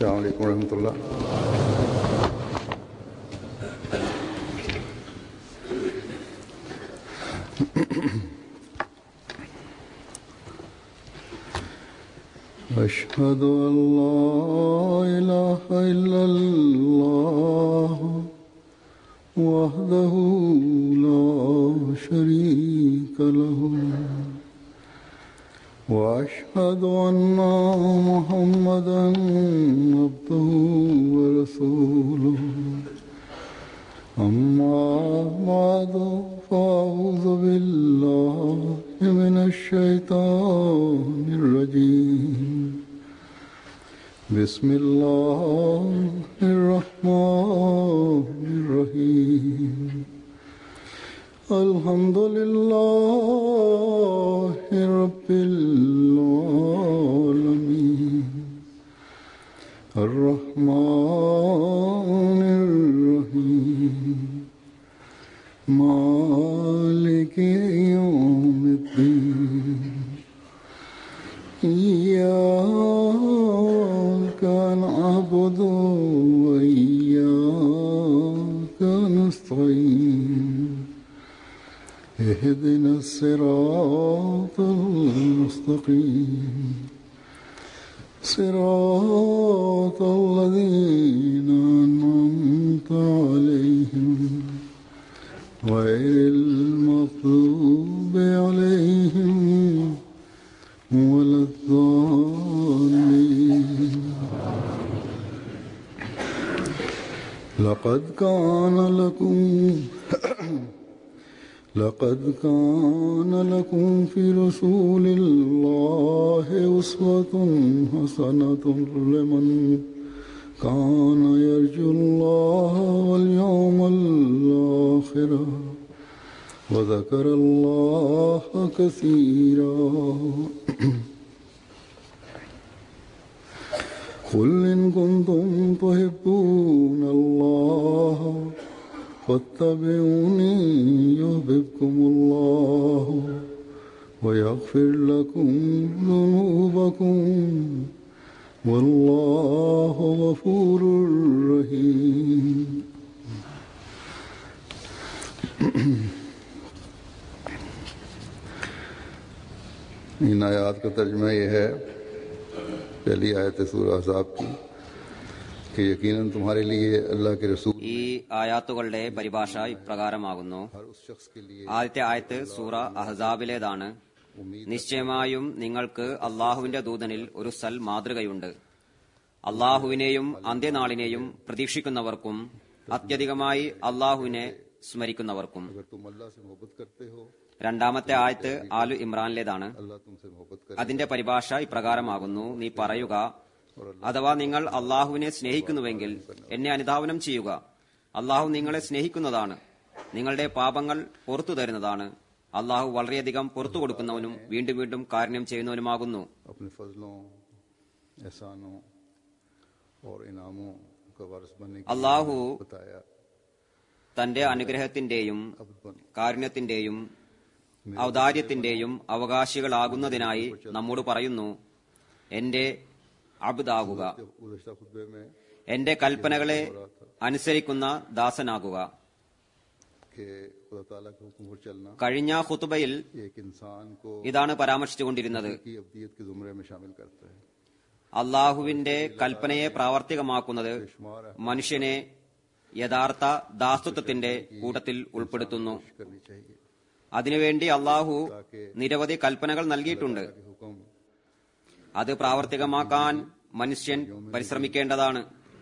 السلام عليكم ورحمة الله أشهد أن لا إله إلا الله وحده لا شريك له وأشهد أن محمدا عبده ورسوله أما بعد فأعوذ بالله من الشيطان الرجيم بسم الله الرحمن الرحيم الحمد لله رب العالمين الرحمن الرحيم مالك يوم الدين إياك نعبد وإياك نستعين اهدنا الصراط المستقيم صراط الذين أنعمت عليهم غير المغضوب عليهم ولا الضالين لقد كان لكم لقد كان لكم في رسول الله أسوة حسنة لمن كان يرجو الله واليوم الآخر وذكر الله كثيرا قل إن كنتم تحبون الله فاتبعوني يحببكم الله ويغفر لكم ذنوبكم والله غفور رحيم इन आयात का तर्जमा यह है पहली आयत सूरह अहज़ाब की कि यकीनन तुम्हारे लिए अल्लाह के रसूल ഈ ആയാത്തുകളുടെ പരിഭാഷ ഇപ്രകാരമാകുന്നു हर उस शख्स के लिए ആദ്യത്തെ ആയത്ത് സൂറ അഹ്സാബിലേതാണ് നിശ്ചയമായും നിങ്ങൾക്ക് അള്ളാഹുവിന്റെ ദൂതനിൽ ഒരു സൽ മാതൃകയുണ്ട് അള്ളാഹുവിനെയും അന്ത്യനാളിനെയും പ്രതീക്ഷിക്കുന്നവർക്കും അത്യധികമായി അള്ളാഹുവിനെ സ്മരിക്കുന്നവർക്കും अगर तुम अल्लाह से मोहब्बत करते हो രണ്ടാമത്തെ ആയത്ത് ആലു ഇമ്രാനിലേതാണ് अल्लाह तुमसे मोहब्बत करे അതിന്റെ പരിഭാഷ ഇപ്രകാരമാകുന്നു നീ പറയുക അഥവാ നിങ്ങൾ അള്ളാഹുവിനെ സ്നേഹിക്കുന്നുവെങ്കിൽ എന്നെ അനുധാവനം ചെയ്യുക അള്ളാഹു നിങ്ങളെ സ്നേഹിക്കുന്നതാണ് നിങ്ങളുടെ പാപങ്ങൾ പുറത്തു തരുന്നതാണ് അള്ളാഹു വളരെയധികം പുറത്തു കൊടുക്കുന്നവനും വീണ്ടും വീണ്ടും കാരുണ്യം ചെയ്യുന്നവനുമാകുന്നു अपने फजलों एहसानों और इनामों का वारिस बनने की അള്ളാഹു बताया തന്റെ അനുഗ്രഹത്തിന്റെയും अब बन കാരുണ്യത്തിന്റെയും ഔദാര്യത്തിന്റെയും അവകാശികളാകുന്നതിനായി നമ്മോട് പറയുന്നു എന്റെ അബുദാകുക गुजशत खुतबे में എന്റെ കൽപ്പനകളെ അനുസരിക്കുന്ന ദാസനാകുക कि खुदा ताला के हुक्म पर चलना കഴിഞ്ഞ ഖുതുബയിൽ एक इंसान को ഇതാണ് പരാമർശിച്ചുകൊണ്ടിരുന്നത് की अब्दियत के जुमरे में शामिल करता है അള്ളാഹുവിന്റെ കൽപ്പനയെ പ്രാവർത്തികമാക്കുന്നത് മനുഷ്യനെ യഥാർത്ഥ ദാസ്തത്വത്തിന്റെ കൂട്ടത്തിൽ ഉൾപ്പെടുത്തുന്നു करनी चाहिए അതിനുവേണ്ടി അള്ളാഹു നിരവധി കൽപ്പനകൾ നൽകിയിട്ടുണ്ട് कि हुक्म അത് പ്രാവർത്തികമാക്കാൻ മനുഷ്യൻ പരിശ്രമിക്കേണ്ടതാണ്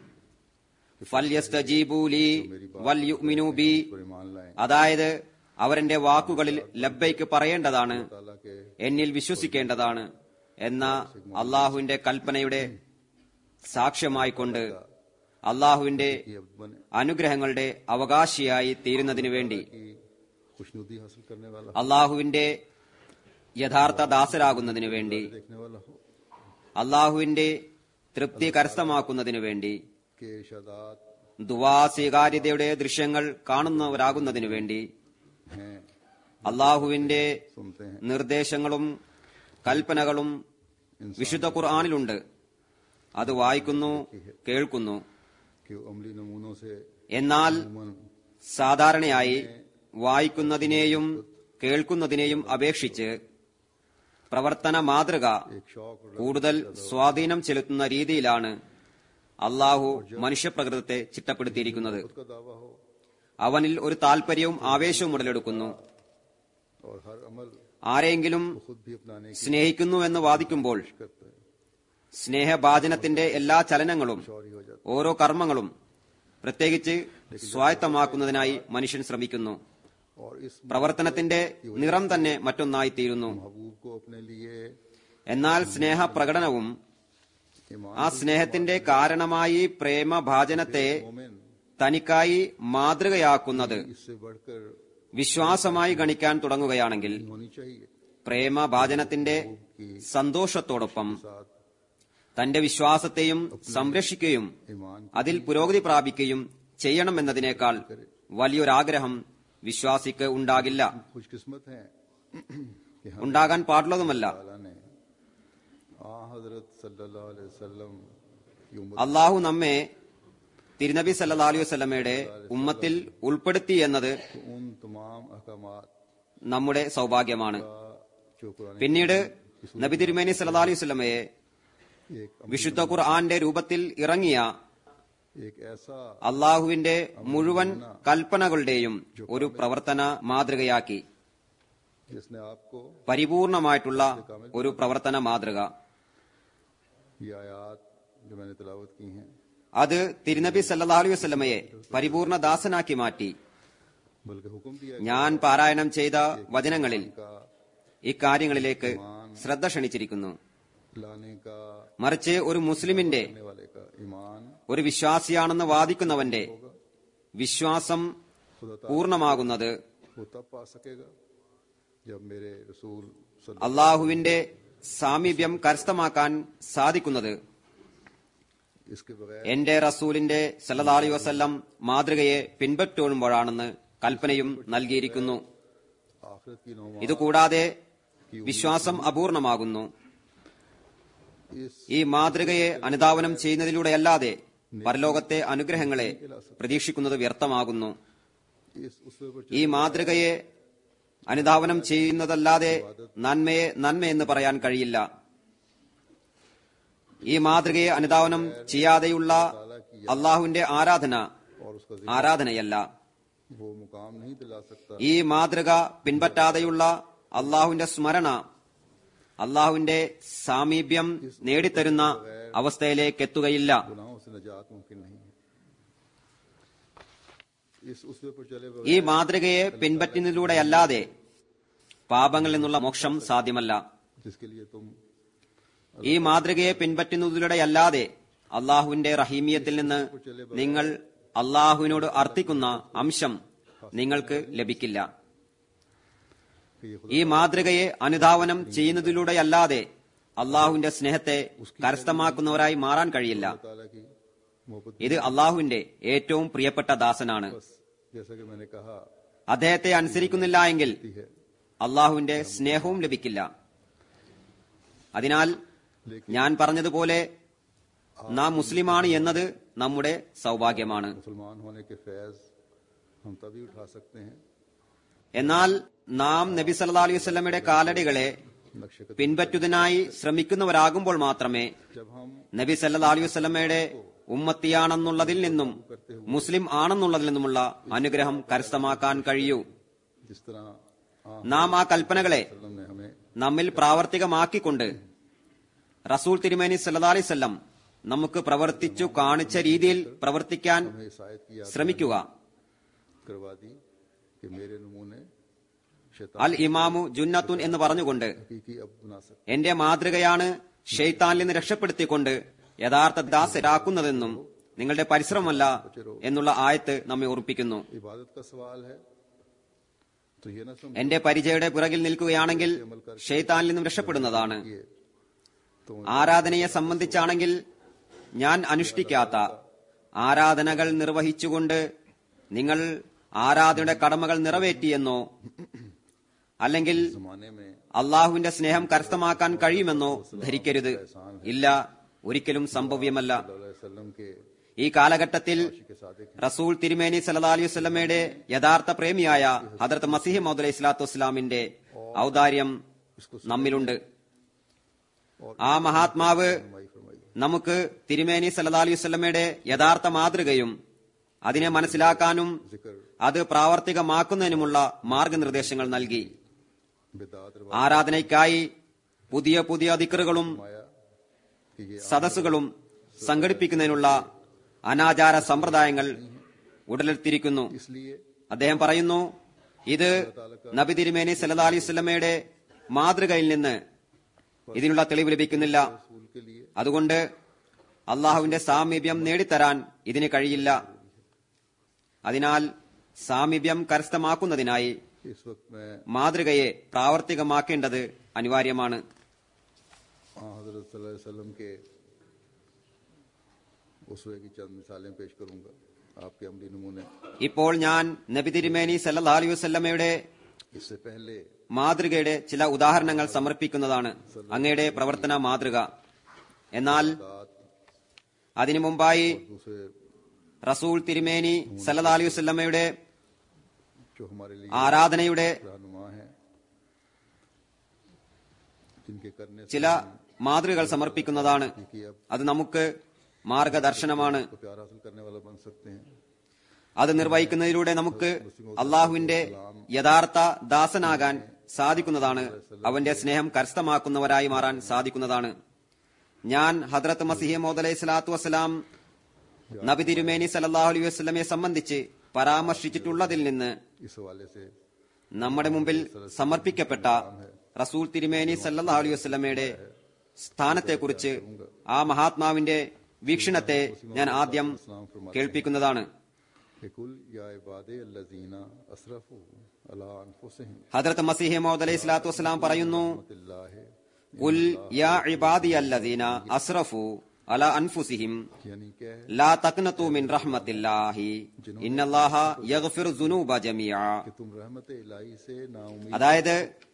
ഫല്യസ്തജീബൂ ലീ വൽയുഅ്മിനൂ ബി पर ईमान लाएं അതായത് അവരെന്റെ വാക്കുകളിൽ ലബ്ബൈക്ക് പറയേണ്ടതാണ് ताला के എന്നിൽ വിശ്വസിക്കേണ്ടതാണ് എന്ന അള്ളാഹുവിന്റെ കൽപ്പനയുടെ സാക്ഷ്യമായിക്കൊണ്ട് അള്ളാഹുവിന്റെ की अब्द बने അനുഗ്രഹങ്ങളുടെ അവകാശിയായി തീരുന്നതിനു വേണ്ടി की खुशनुदी हासिल करने वाला അള്ളാഹുവിന്റെ യഥാർത്ഥ ദാസരാകുന്നതിനു വേണ്ടി देखने वाला हो അള്ളാഹുവിന്റെ തൃപ്തി കരസ്ഥമാക്കുന്നതിനു വേണ്ടി के इर्शादात ദുവാ സ്വീകാര്യതയുടെ ദൃശ്യങ്ങൾ കാണുന്നവരാകുന്നതിനു വേണ്ടി हैं അള്ളാഹുവിന്റെ सुनते हैं നിർദ്ദേശങ്ങളും കൽപ്പനകളും വിശുദ്ധ ഖുർആാനിലുണ്ട് അത് വായിക്കുന്നു കേൾക്കുന്നു कि अमली नमूनों से എന്നാൽ अमूमन സാധാരണയായി വായിക്കുന്നതിനെയും കേൾക്കുന്നതിനെയും അപേക്ഷിച്ച് പ്രവർത്തന മാതൃക एक शौक और കൂടുതൽ സ്വാധീനം ചെലുത്തുന്ന രീതിയിലാണ് അള്ളാഹു മനുഷ്യപ്രകൃതത്തെ ചിട്ടപ്പെടുത്തിയിരിക്കുന്നത് खुद का दावा हो അവനിൽ ഒരു താൽപര്യവും ആവേശവും ഉടലെടുക്കുന്നു और हर अमल ആരെങ്കിലും खुद भी अपनाने की സ്നേഹിക്കുന്നു എന്ന് വാദിക്കുമ്പോൾ करता है സ്നേഹഭാജനത്തിന്റെ എല്ലാ ചലനങ്ങളും चौरी हो जाता ഓരോ കർമ്മങ്ങളും പ്രത്യേകിച്ച് സ്വായത്തമാക്കുന്നതിനായി മനുഷ്യൻ ശ്രമിക്കുന്നു है और इस പ്രവർത്തനത്തിന്റെ നിറം തന്നെ മറ്റൊന്നായിത്തീരുന്നു महबूब को अपने लिए എന്നാൽ സ്നേഹപ്രകടനവും ईमान ആ സ്നേഹത്തിന്റെ കാരണമായി പ്രേമഭാജനത്തെ मोमिन തനിക്കായി മാതൃകയാക്കുന്നത് इससे बढ़कर വിശ്വാസമായി ഗണിക്കാൻ തുടങ്ങുകയാണെങ്കിൽ होनी चाहिए പ്രേമഭാജനത്തിന്റെ സന്തോഷത്തോടൊപ്പം साथ തന്റെ വിശ്വാസത്തെയും സംരക്ഷിക്കുകയും ईमान അതിൽ പുരോഗതി പ്രാപിക്കുകയും ചെയ്യണമെന്നതിനേക്കാൾ വലിയൊരാഗ്രഹം വിശ്വാസിക്ക് ഉണ്ടാകില്ല खुशकिस्मत हैं कि हम ഉണ്ടാകാൻ പാടുള്ളതുമല്ല ताला ने आ हजरत सल्लल्लाहु अलैहि वसल्लम की उम्मत അള്ളാഹു നമ്മെ തിരുനബി സല്ലാ അലൈഹി വസ്ലമയുടെ ഉമ്മത്തിൽ ഉൾപ്പെടുത്തി എന്നത് को उन तमाम अहकामात നമ്മുടെ സൗഭാഗ്യമാണ് का जो कुरान പിന്നീട് നബി തിരുമേനി സല്ലാ അലൈഹി വസ്ലമയെ एक വിശുദ്ധ ഖുർആന്റെ രൂപത്തിൽ ഇറങ്ങിയ एक ऐसा അള്ളാഹുവിന്റെ മുഴുവൻ കൽപ്പനകളുടെയും ഒരു പ്രവർത്തന മാതൃകയാക്കി जिसने आपको പരിപൂർണമായിട്ടുള്ള ഒരു പ്രവർത്തന മാതൃക ये आयात जो मैंने तिलावत की हैं അത് തിരുനബി സല്ലാ അലൈഹി വസ്ലമയെ പരിപൂർണ ദാസനാക്കി മാറ്റി बल्कि हुक्म दिया ഞാൻ പാരായണം ചെയ്ത വചനങ്ങളിൽ का ഇക്കാര്യങ്ങളിലേക്ക് ശ്രദ്ധ ക്ഷണിച്ചിരിക്കുന്നു लाने का മറിച്ച് ഒരു മുസ്ലിമിന്റെ करने वाले का ईमान ഒരു വിശ്വാസിയാണെന്ന് വാദിക്കുന്നവന്റെ വിശ്വാസം खुदा ताला പൂർണ്ണമാകുന്നത് वो तब पा सकेगा जब मेरे रसूल सल्लल्लाहु അള്ളാഹുവിന്റെ സാമീപ്യം കരസ്ഥമാക്കാൻ സാധിക്കുന്നത് इसके बगैर എന്റെ റസൂലിന്റെ സല്ലല്ലാഹു അലൈഹി വസല്ലം മാതൃകയെ പിൻപറ്റുമ്പോഴാണെന്ന് കൽപ്പനയും നൽകിയിരിക്കുന്നു आखिरत की नौ ഇതുകൂടാതെ വിശ്വാസം അപൂർണമാകുന്നു इस ഈ മാതൃകയെ അനുധാവനം ചെയ്യുന്നതിലൂടെയല്ലാതെ പരലോകത്തെ അനുഗ്രഹങ്ങളെ പ്രതീക്ഷിക്കുന്നത് വ്യർത്ഥമാകുന്നു इस उसवे पर ഈ മാതൃകയെ അനുധാവനം ചെയ്യുന്നതല്ലാതെ നന്മയെ നന്മയെന്ന് പറയാൻ കഴിയില്ല ഈ മാതൃകയെ അനുധാവനം ചെയ്യാതെയുള്ള അള്ളാഹുവിന്റെ ആരാധന और उसका ആരാധനയല്ല वो मुकाम नहीं दिला सकता ഈ മാതൃക പിൻപറ്റാതെയുള്ള അള്ളാഹുവിന്റെ സ്മരണ അള്ളാഹുവിന്റെ സാമീപ്യം നേടിത്തരുന്ന അവസ്ഥയിലേക്ക് എത്തുകയില്ല गुनाहों से निजात मुमकिन नहीं है इस उसवे पर चले ഈ बगैर മാതൃകയെ പിൻപറ്റുന്നതിലൂടെയല്ലാതെ പാപങ്ങളിൽ നിന്നുള്ള മോക്ഷം സാധ്യമല്ല जिसके लिए तुम ഈ മാതൃകയെ പിൻപറ്റുന്നതിലൂടെയല്ലാതെ അള്ളാഹുവിന്റെ റഹീമിയത്തിൽ നിന്ന് നിങ്ങൾ അള്ളാഹുവിനോട് അർത്ഥിക്കുന്ന അംശം നിങ്ങൾക്ക് ലഭിക്കില്ല कि ये खुदा ഈ മാതൃകയെ അനുധാവനം ചെയ്യുന്നതിലൂടെയല്ലാതെ അള്ളാഹുവിന്റെ സ്നേഹത്തെ കരസ്ഥമാക്കുന്നവരായി മാറാൻ കഴിയില്ല ताला की मोहब्बत ഇത് അള്ളാഹുവിന്റെ ഏറ്റവും പ്രിയപ്പെട്ട ദാസനാണ് बस जैसा कि मैंने कहा അദ്ദേഹത്തെ അനുസരിക്കുന്നില്ല എങ്കിൽ ती है അള്ളാഹുവിന്റെ സ്നേഹവും ലഭിക്കില്ല അതിനാൽ ഞാൻ പറഞ്ഞതുപോലെ നാം മുസ്ലിമാണ് എന്നത് നമ്മുടെ സൗഭാഗ്യമാണ് मुसलमान होने के फैज हम तभी उठा सकते हैं എന്നാൽ നാം നബി സല്ലാ അലൈഹി വസ്ലമയുടെ കാലടികളെ नक्शे कदम പിൻപറ്റുന്നതിനായി ശ്രമിക്കുന്നവരാകുമ്പോൾ മാത്രമേ जब हम നബി സല്ലാ അലൈഹി വസ്ലമയുടെ ഉമ്മത്തിയാണെന്നുള്ളതിൽ നിന്നും മുസ്ലിം ആണെന്നുള്ളതിൽ നിന്നുമുള്ള അനുഗ്രഹം കരസ്ഥമാക്കാൻ കഴിയൂ जिस तरह हाँ നാം ആ കൽപ്പനകളെ वसल्लम ने हमें നമ്മിൽ പ്രാവർത്തികമാക്കിക്കൊണ്ട് റസൂൽ തിരുമേനി സല്ലാ അലൈവല്ലം നമുക്ക് പ്രവർത്തിച്ചു കാണിച്ച രീതിയിൽ പ്രവർത്തിക്കാൻ हमें शायद की याद ശ്രമിക്കുക करवा दी कि मेरे नमूने शैतान അൽ ഇമാമു ജുന്നത്തുൻ എന്ന് പറഞ്ഞുകൊണ്ട് हकीकी अब बना सकते എന്റെ മാതൃകയാണ് ഷെയ്ത്താനിൽ നിന്ന് രക്ഷപ്പെടുത്തിക്കൊണ്ട് യഥാർത്ഥ ദാസരാക്കുന്നതെന്നും നിങ്ങളുടെ പരിശ്രമമല്ല എന്നുള്ള ആയത്ത് നമ്മെ ഓർപ്പിക്കുന്നു इबादत का सवाल है तो ये ना समझिए എന്റെ പരിചയയുടെ പിറകിൽ നിൽക്കുകയാണെങ്കിൽ ഷെയ്ത്താനിൽ നിന്നും രക്ഷപ്പെടുന്നതാണ് तो ആരാധനയെ സംബന്ധിച്ചാണെങ്കിൽ ഞാൻ അനുഷ്ഠിക്കാത്ത ആരാധനകൾ നിർവഹിച്ചുകൊണ്ട് നിങ്ങൾ ആരാധനയുടെ കടമകൾ നിറവേറ്റിയെന്നോ അല്ലെങ്കിൽ जमाने में അള്ളാഹുവിന്റെ സ്നേഹം കരസ്ഥമാക്കാൻ കഴിയുമെന്നോ ധരിക്കരുത് ഇല്ല ഒരിക്കലും സംഭവ്യമല്ല वसल्लम के ഈ കാലഘട്ടത്തിൽ के सादिक റസൂൽ തിരുമേനി സല്ലല്ലാഹു അലൈഹി വസല്ലമയുടെ യഥാർത്ഥ പ്രേമിയായ ഹദർത്ത് മസീഹ് മൗദ് അലൈഹി സ്വലാത്തു വസ്സലാമിന്റെ ഔദാര്യം നമ്മിലുണ്ട് ആ മഹാത്മാവ് फरमाई फरमाई നമുക്ക് തിരുമേനി സല്ലല്ലാഹു അലൈഹി വസല്ലമയുടെ യഥാർത്ഥ മാതൃകയും അതിനെ മനസ്സിലാക്കാനും जिक्र അത് പ്രാവർത്തികമാക്കുന്നതിനുമുള്ള മാർഗനിർദ്ദേശങ്ങൾ നൽകി बिदात ആരാധനയ്ക്കായി പുതിയ പുതിയ ദിക്കറുകളും रवाया कि ये സദസ്സുകളും സംഘടിപ്പിക്കുന്നതിനുള്ള അനാചാര സമ്പ്രദായങ്ങൾ ഉടലെടുത്തിരിക്കുന്നു इसलिए അദ്ദേഹം പറയുന്നു ഇത് നബി തിരുമേനി സല്ലല്ലാഹു അലൈഹി വസല്ലമയുടെ മാതൃകയിൽ നിന്ന് ഇതിനുള്ള തെളിവ് ലഭിക്കുന്നില്ല रसूल के लिए അതുകൊണ്ട് അള്ളാഹുവിന്റെ സാമീപ്യം നേടിത്തരാൻ ഇതിന് കഴിയില്ല അതിനാൽ സാമീപ്യം കരസ്ഥമാക്കുന്നതിനായി इस वक्त मैं മാതൃകയെ പ്രാവർത്തികമാക്കേണ്ടത് അനിവാര്യമാണ് हाँ हजरत सल्लल्लाहु अलैहि वसल्लम के उसवे की चंद मिसालें पेश करूंगा आपके अमली नमूने ഇപ്പോൾ ഞാൻ നബി തിരുമേനി സല്ലല്ലാഹു അലൈഹി വസല്ലമയുടെ इससे पहले മാതൃകയുടെ ചില ഉദാഹരണങ്ങൾ സമർപ്പിക്കുന്നതാണ് അങ്ങയുടെ പ്രവർത്തന മാതൃക എന്നാൽ അതിനു മുമ്പായി दूसरे റസൂൽ തിരുമേനി സല്ലല്ലാഹു അലൈഹി വസല്ലമയുടെ जो हमारे लिए ആരാധനയുടെ रहनुमा है जिनके करने से ചില മാതൃകകൾ സമർപ്പിക്കുന്നതാണ് कि अब അത് നമുക്ക് മാർഗദർശനമാണ് को प्यार हासिल करने वाला बन सकते हैं അത് നിർവഹിക്കുന്നതിലൂടെ നമുക്ക് അള്ളാഹുവിന്റെ യഥാർത്ഥ ദാസനാകാൻ സാധിക്കുന്നതാണ് അവന്റെ സ്നേഹം കരസ്ഥമാക്കുന്നവരായി മാറാൻ സാധിക്കുന്നതാണ് ഞാൻ ഹദ്രത്ത് മസിഹ് മോദ് അലൈഹി സ്വലാത്തു വസ്സലാം നബി തിരുമേനി സല്ലല്ലാഹു അലൈഹി വസ്ലമെ സംബന്ധിച്ച് പരാമർശിച്ചിട്ടുള്ളതിൽ നിന്ന് इस हवाले से നമ്മുടെ മുമ്പിൽ സമർപ്പിക്കപ്പെട്ട റസൂൽ തിരുമേനി സല്ലല്ലാഹു അലൈഹി വസല്ലമയുടെ സ്ഥാനത്തെക്കുറിച്ച് ആ മഹാത്മാവിന്റെ വീക്ഷണത്തെ ഞാൻ ആദ്യം കേൾപ്പിക്കുന്നതാണ് कि कुल या इबादे अल्लज़ीना असरफू अला अनफुसिहिम ഹദ്രത്ത് മസീഹ് മൗദ് അലൈഹി സ്വലാത്തു വസ്സലാം പറയുന്നു रहमतिल्लाहि കുൽ യാ ഇബാദിയല്ലദീന അസ്റഫു അല അൻഫുസിഹിം यानी क्या है ലാ തഖ്നതു മിൻ റഹ്മത്തില്ലാഹി ഇന്നല്ലാഹ യഗ്ഫിറു ദുനൂബ ജമീഅ कि तुम रहमत इलाही से नाउमीद അതായത്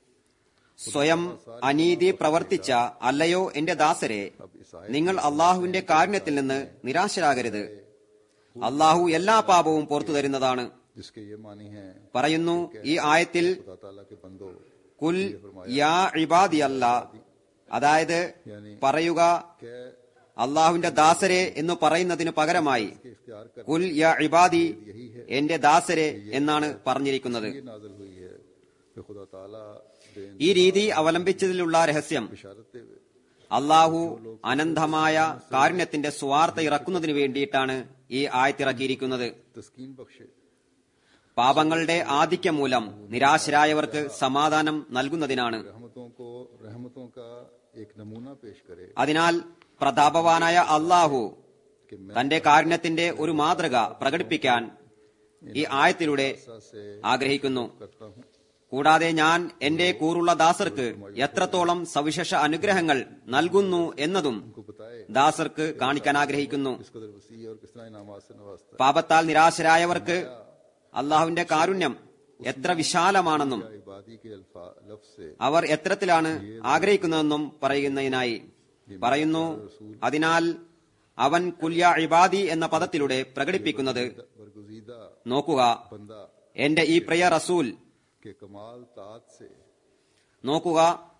സ്വയം അനീതി പ്രവർത്തിച്ച അല്ലയോ എന്റെ ദാസരെ अब इस നിങ്ങൾ അള്ളാഹുവിന്റെ കാരുണ്യത്തിൽ നിന്ന് നിരാശരാകരുത് അള്ളാഹു എല്ലാ പാപവും പുറത്തു തരുന്നതാണ് जिसके ये मानी है പറയുന്നു ഈ ആയത്തിൽ खुदा ताला के बंदो കുൽ യാ ഇബാദി അല്ല അതായത് പറയുക के അള്ളാഹുവിന്റെ ദാസരെ എന്ന് പറയുന്നതിന് പകരമായി के इख्तियार कर കുൽ യാ ഇബാദി എന്റെ ദാസരെ എന്നാണ് പറഞ്ഞിരിക്കുന്നത് ये नाजल हुई है कि खुदा ताला बेन ഈ രീതി അവലംബിച്ചതിലുള്ള രഹസ്യം बिशारत हुए അള്ളാഹു അനന്തമായ കാരുണ്യത്തിന്റെ സ്വാർത്ഥ ഇറക്കുന്നതിന് വേണ്ടിയിട്ടാണ് ഈ ആയത്തിറക്കിയിരിക്കുന്നത് तस्कीन बख्शे പാപങ്ങളുടെ ആധിക്യം മൂലം നിരാശരായവർക്ക് സമാധാനം നൽകുന്നതിനാണ് रहमतों को रहमतों का एक नमूना पेश करे അതിനാൽ പ്രതാപവാനായ അള്ളാഹു कि मैं തന്റെ കാരുണ്യത്തിന്റെ ഒരു മാതൃക പ്രകടിപ്പിക്കാൻ ഈ ആയത്തിലൂടെ ऐसा से ആഗ്രഹിക്കുന്നു करता हूँ കൂടാതെ ഞാൻ എന്റെ കൂറുള്ള ദാസർക്ക് എത്രത്തോളം സവിശേഷ അനുഗ്രഹങ്ങൾ നൽകുന്നു എന്നതും को बताए ദാസർക്ക് കാണിക്കാൻ ആഗ്രഹിക്കുന്നു किस कदर वसी और किस तरह इनामात से नवाजता है പാപത്താൽ നിരാശരായവർക്ക് അള്ളാഹുവിന്റെ കാരുണ്യം എത്ര വിശാലമാണെന്നും या इबादी के अल्फा लफ्ज से അവർ എത്തരത്തിലാണ് ആഗ്രഹിക്കുന്നതെന്നും പറയുന്നതിനായി പറയുന്നു അതിനാൽ അവൻ കുല്യ ഇബാദി എന്ന പദത്തിലൂടെ പ്രകടിപ്പിക്കുന്നത് बरगुजीदा നോക്കുക बंदा എന്റെ ഈ പ്രിയ റസൂൽ के कमाल तात से നോക്കുക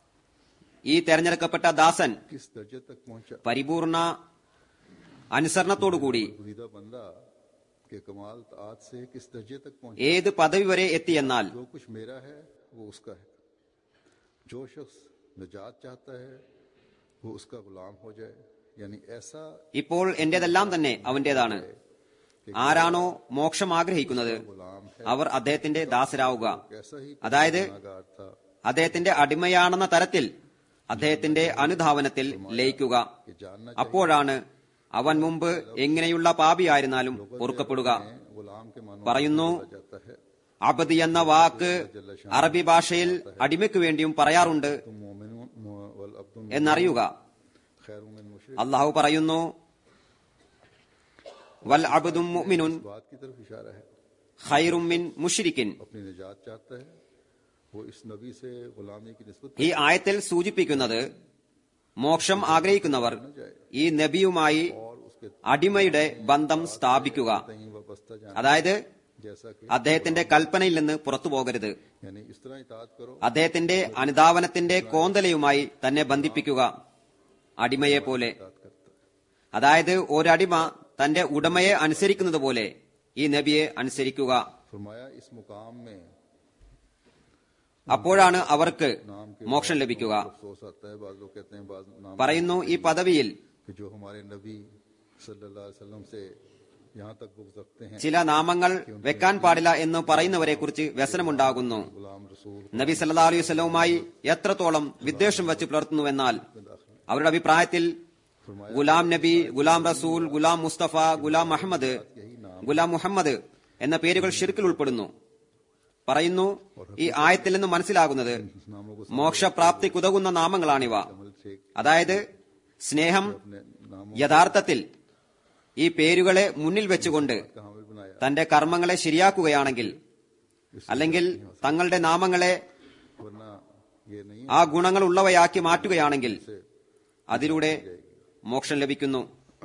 ഈ തെരഞ്ഞെടുക്കപ്പെട്ട ദാസൻ किस दर्जे तक पहुंचा പരിപൂർണ അനുസരണത്തോടുകൂടി बरगुजीदा बंदा के कमाल तात से किस दर्जे तक पहुंचा ഏത് പദവി വരെ എത്തിയെന്നാൽ जो कुछ मेरा है वो उसका है जो शख्स निजात चाहता है वो उसका गुलाम हो जाए यानी ऐसा ഇപ്പോൾ എന്റേതെല്ലാം തന്നെ അവന്റേതാണ് ആരാണോ മോക്ഷം ആഗ്രഹിക്കുന്നത് गुलाम है അവർ അദ്ദേഹത്തിന്റെ ദാസരാവുക कैसा ही അതായത് गुनाहगार था അദ്ദേഹത്തിന്റെ അടിമയാണെന്ന തരത്തിൽ അദ്ദേഹത്തിന്റെ അനുധാവനത്തിൽ ലയിക്കുക कि जानना അപ്പോഴാണ് അവൻ മുമ്പ് എങ്ങനെയുള്ള പാപിയായിരുന്നാലും പൊറുക്കപ്പെടുക चाहिए गुलाम के मानो പറയുന്നു जाता है അബദി എന്ന വാക്ക് അറബി ഭാഷയിൽ അടിമയ്ക്ക് വേണ്ടിയും പറയാറുണ്ട് तुम मोमिन वल अब्दुल എന്നറിയുക खैर मिन मुशरिक അള്ളാഹു പറയുന്നു വൽ അബദും മുഅ്മിനുൻ बात की तरफ इशारा है ഖൈറും മിൻ മുഷ്രിക്കിൻ अपनी निजात चाहता है वो इस नबी से गुलामी की निस्बत ഈ ആയത്തിൽ സൂചിപ്പിക്കുന്നത് മോക്ഷം ആഗ്രഹിക്കുന്നവർ ഈ നബിയുമായി और उसके അടിമയുടെ ബന്ധം സ്ഥാപിക്കുക तई वाबस्ता जान അതായത് जैसा कि അദ്ദേഹത്തിന്റെ കൽപ്പനയിൽ നിന്ന് പുറത്തു പോകരുത് यानी इस तरह इतात करो അദ്ദേഹത്തിന്റെ അനുധാവനത്തിന്റെ കോന്തലയുമായി തന്നെ ബന്ധിപ്പിക്കുക അടിമയെ പോലെ इतात करता അതായത് ഒരടിമ തന്റെ ഉടമയെ അനുസരിക്കുന്നത് പോലെ ഈ നബിയെ അനുസരിക്കുക फरमाया इस मुकाम में അപ്പോഴാണ് അവർക്ക് नाम के മോക്ഷം ലഭിക്കുക अफसोस आता है बाज लोग कहते हैं बाज नाम പറയുന്നു ഈ പദവിയിൽ कि जो हमारे नबी सल्लल्लाहु अलैहि वसल्लम से यहाँ तक बुग्ज रखते हैं ചില നാമങ്ങൾ വെക്കാൻ പാടില്ല എന്ന് പറയുന്നവരെ കുറിച്ച് വ്യസനമുണ്ടാകുന്നു गुलाम रसूल നബി സല്ലാ അലൈഹി വസല്ലവുമായി എത്രത്തോളം വിദ്വേഷം വെച്ച് പുലർത്തുന്നുവെന്നാൽ അവരുടെ അഭിപ്രായത്തിൽ ഗുലാം നബി ഗുലാം റസൂൽ ഗുലാം മുസ്തഫ ഗുലാം അഹമ്മദ് ഗുലാം മുഹമ്മദ് എന്ന പേരുകൾ ഷിർക്കിൽ ഉൾപ്പെടുന്നു പറയുന്നു ഈ ആയത്തിൽ നിന്ന് മനസ്സിലാകുന്നത് नामों को മോക്ഷപ്രാപ്തിക്കുതകുന്ന നാമങ്ങളാണിവ अमल से അതായത് സ്നേഹം अपने नामों യഥാർത്ഥത്തിൽ ഈ പേരുകളെ മുന്നിൽ വെച്ചുകൊണ്ട് का हामिल बनाया തന്റെ കർമ്മങ്ങളെ ശരിയാക്കുകയാണെങ്കിൽ അല്ലെങ്കിൽ തങ്ങളുടെ നാമങ്ങളെ वरना ये नहीं ആ ഗുണങ്ങൾ ഉള്ളവയാക്കി മാറ്റുകയാണെങ്കിൽ അതിലൂടെ മോക്ഷം ലഭിക്കുന്നു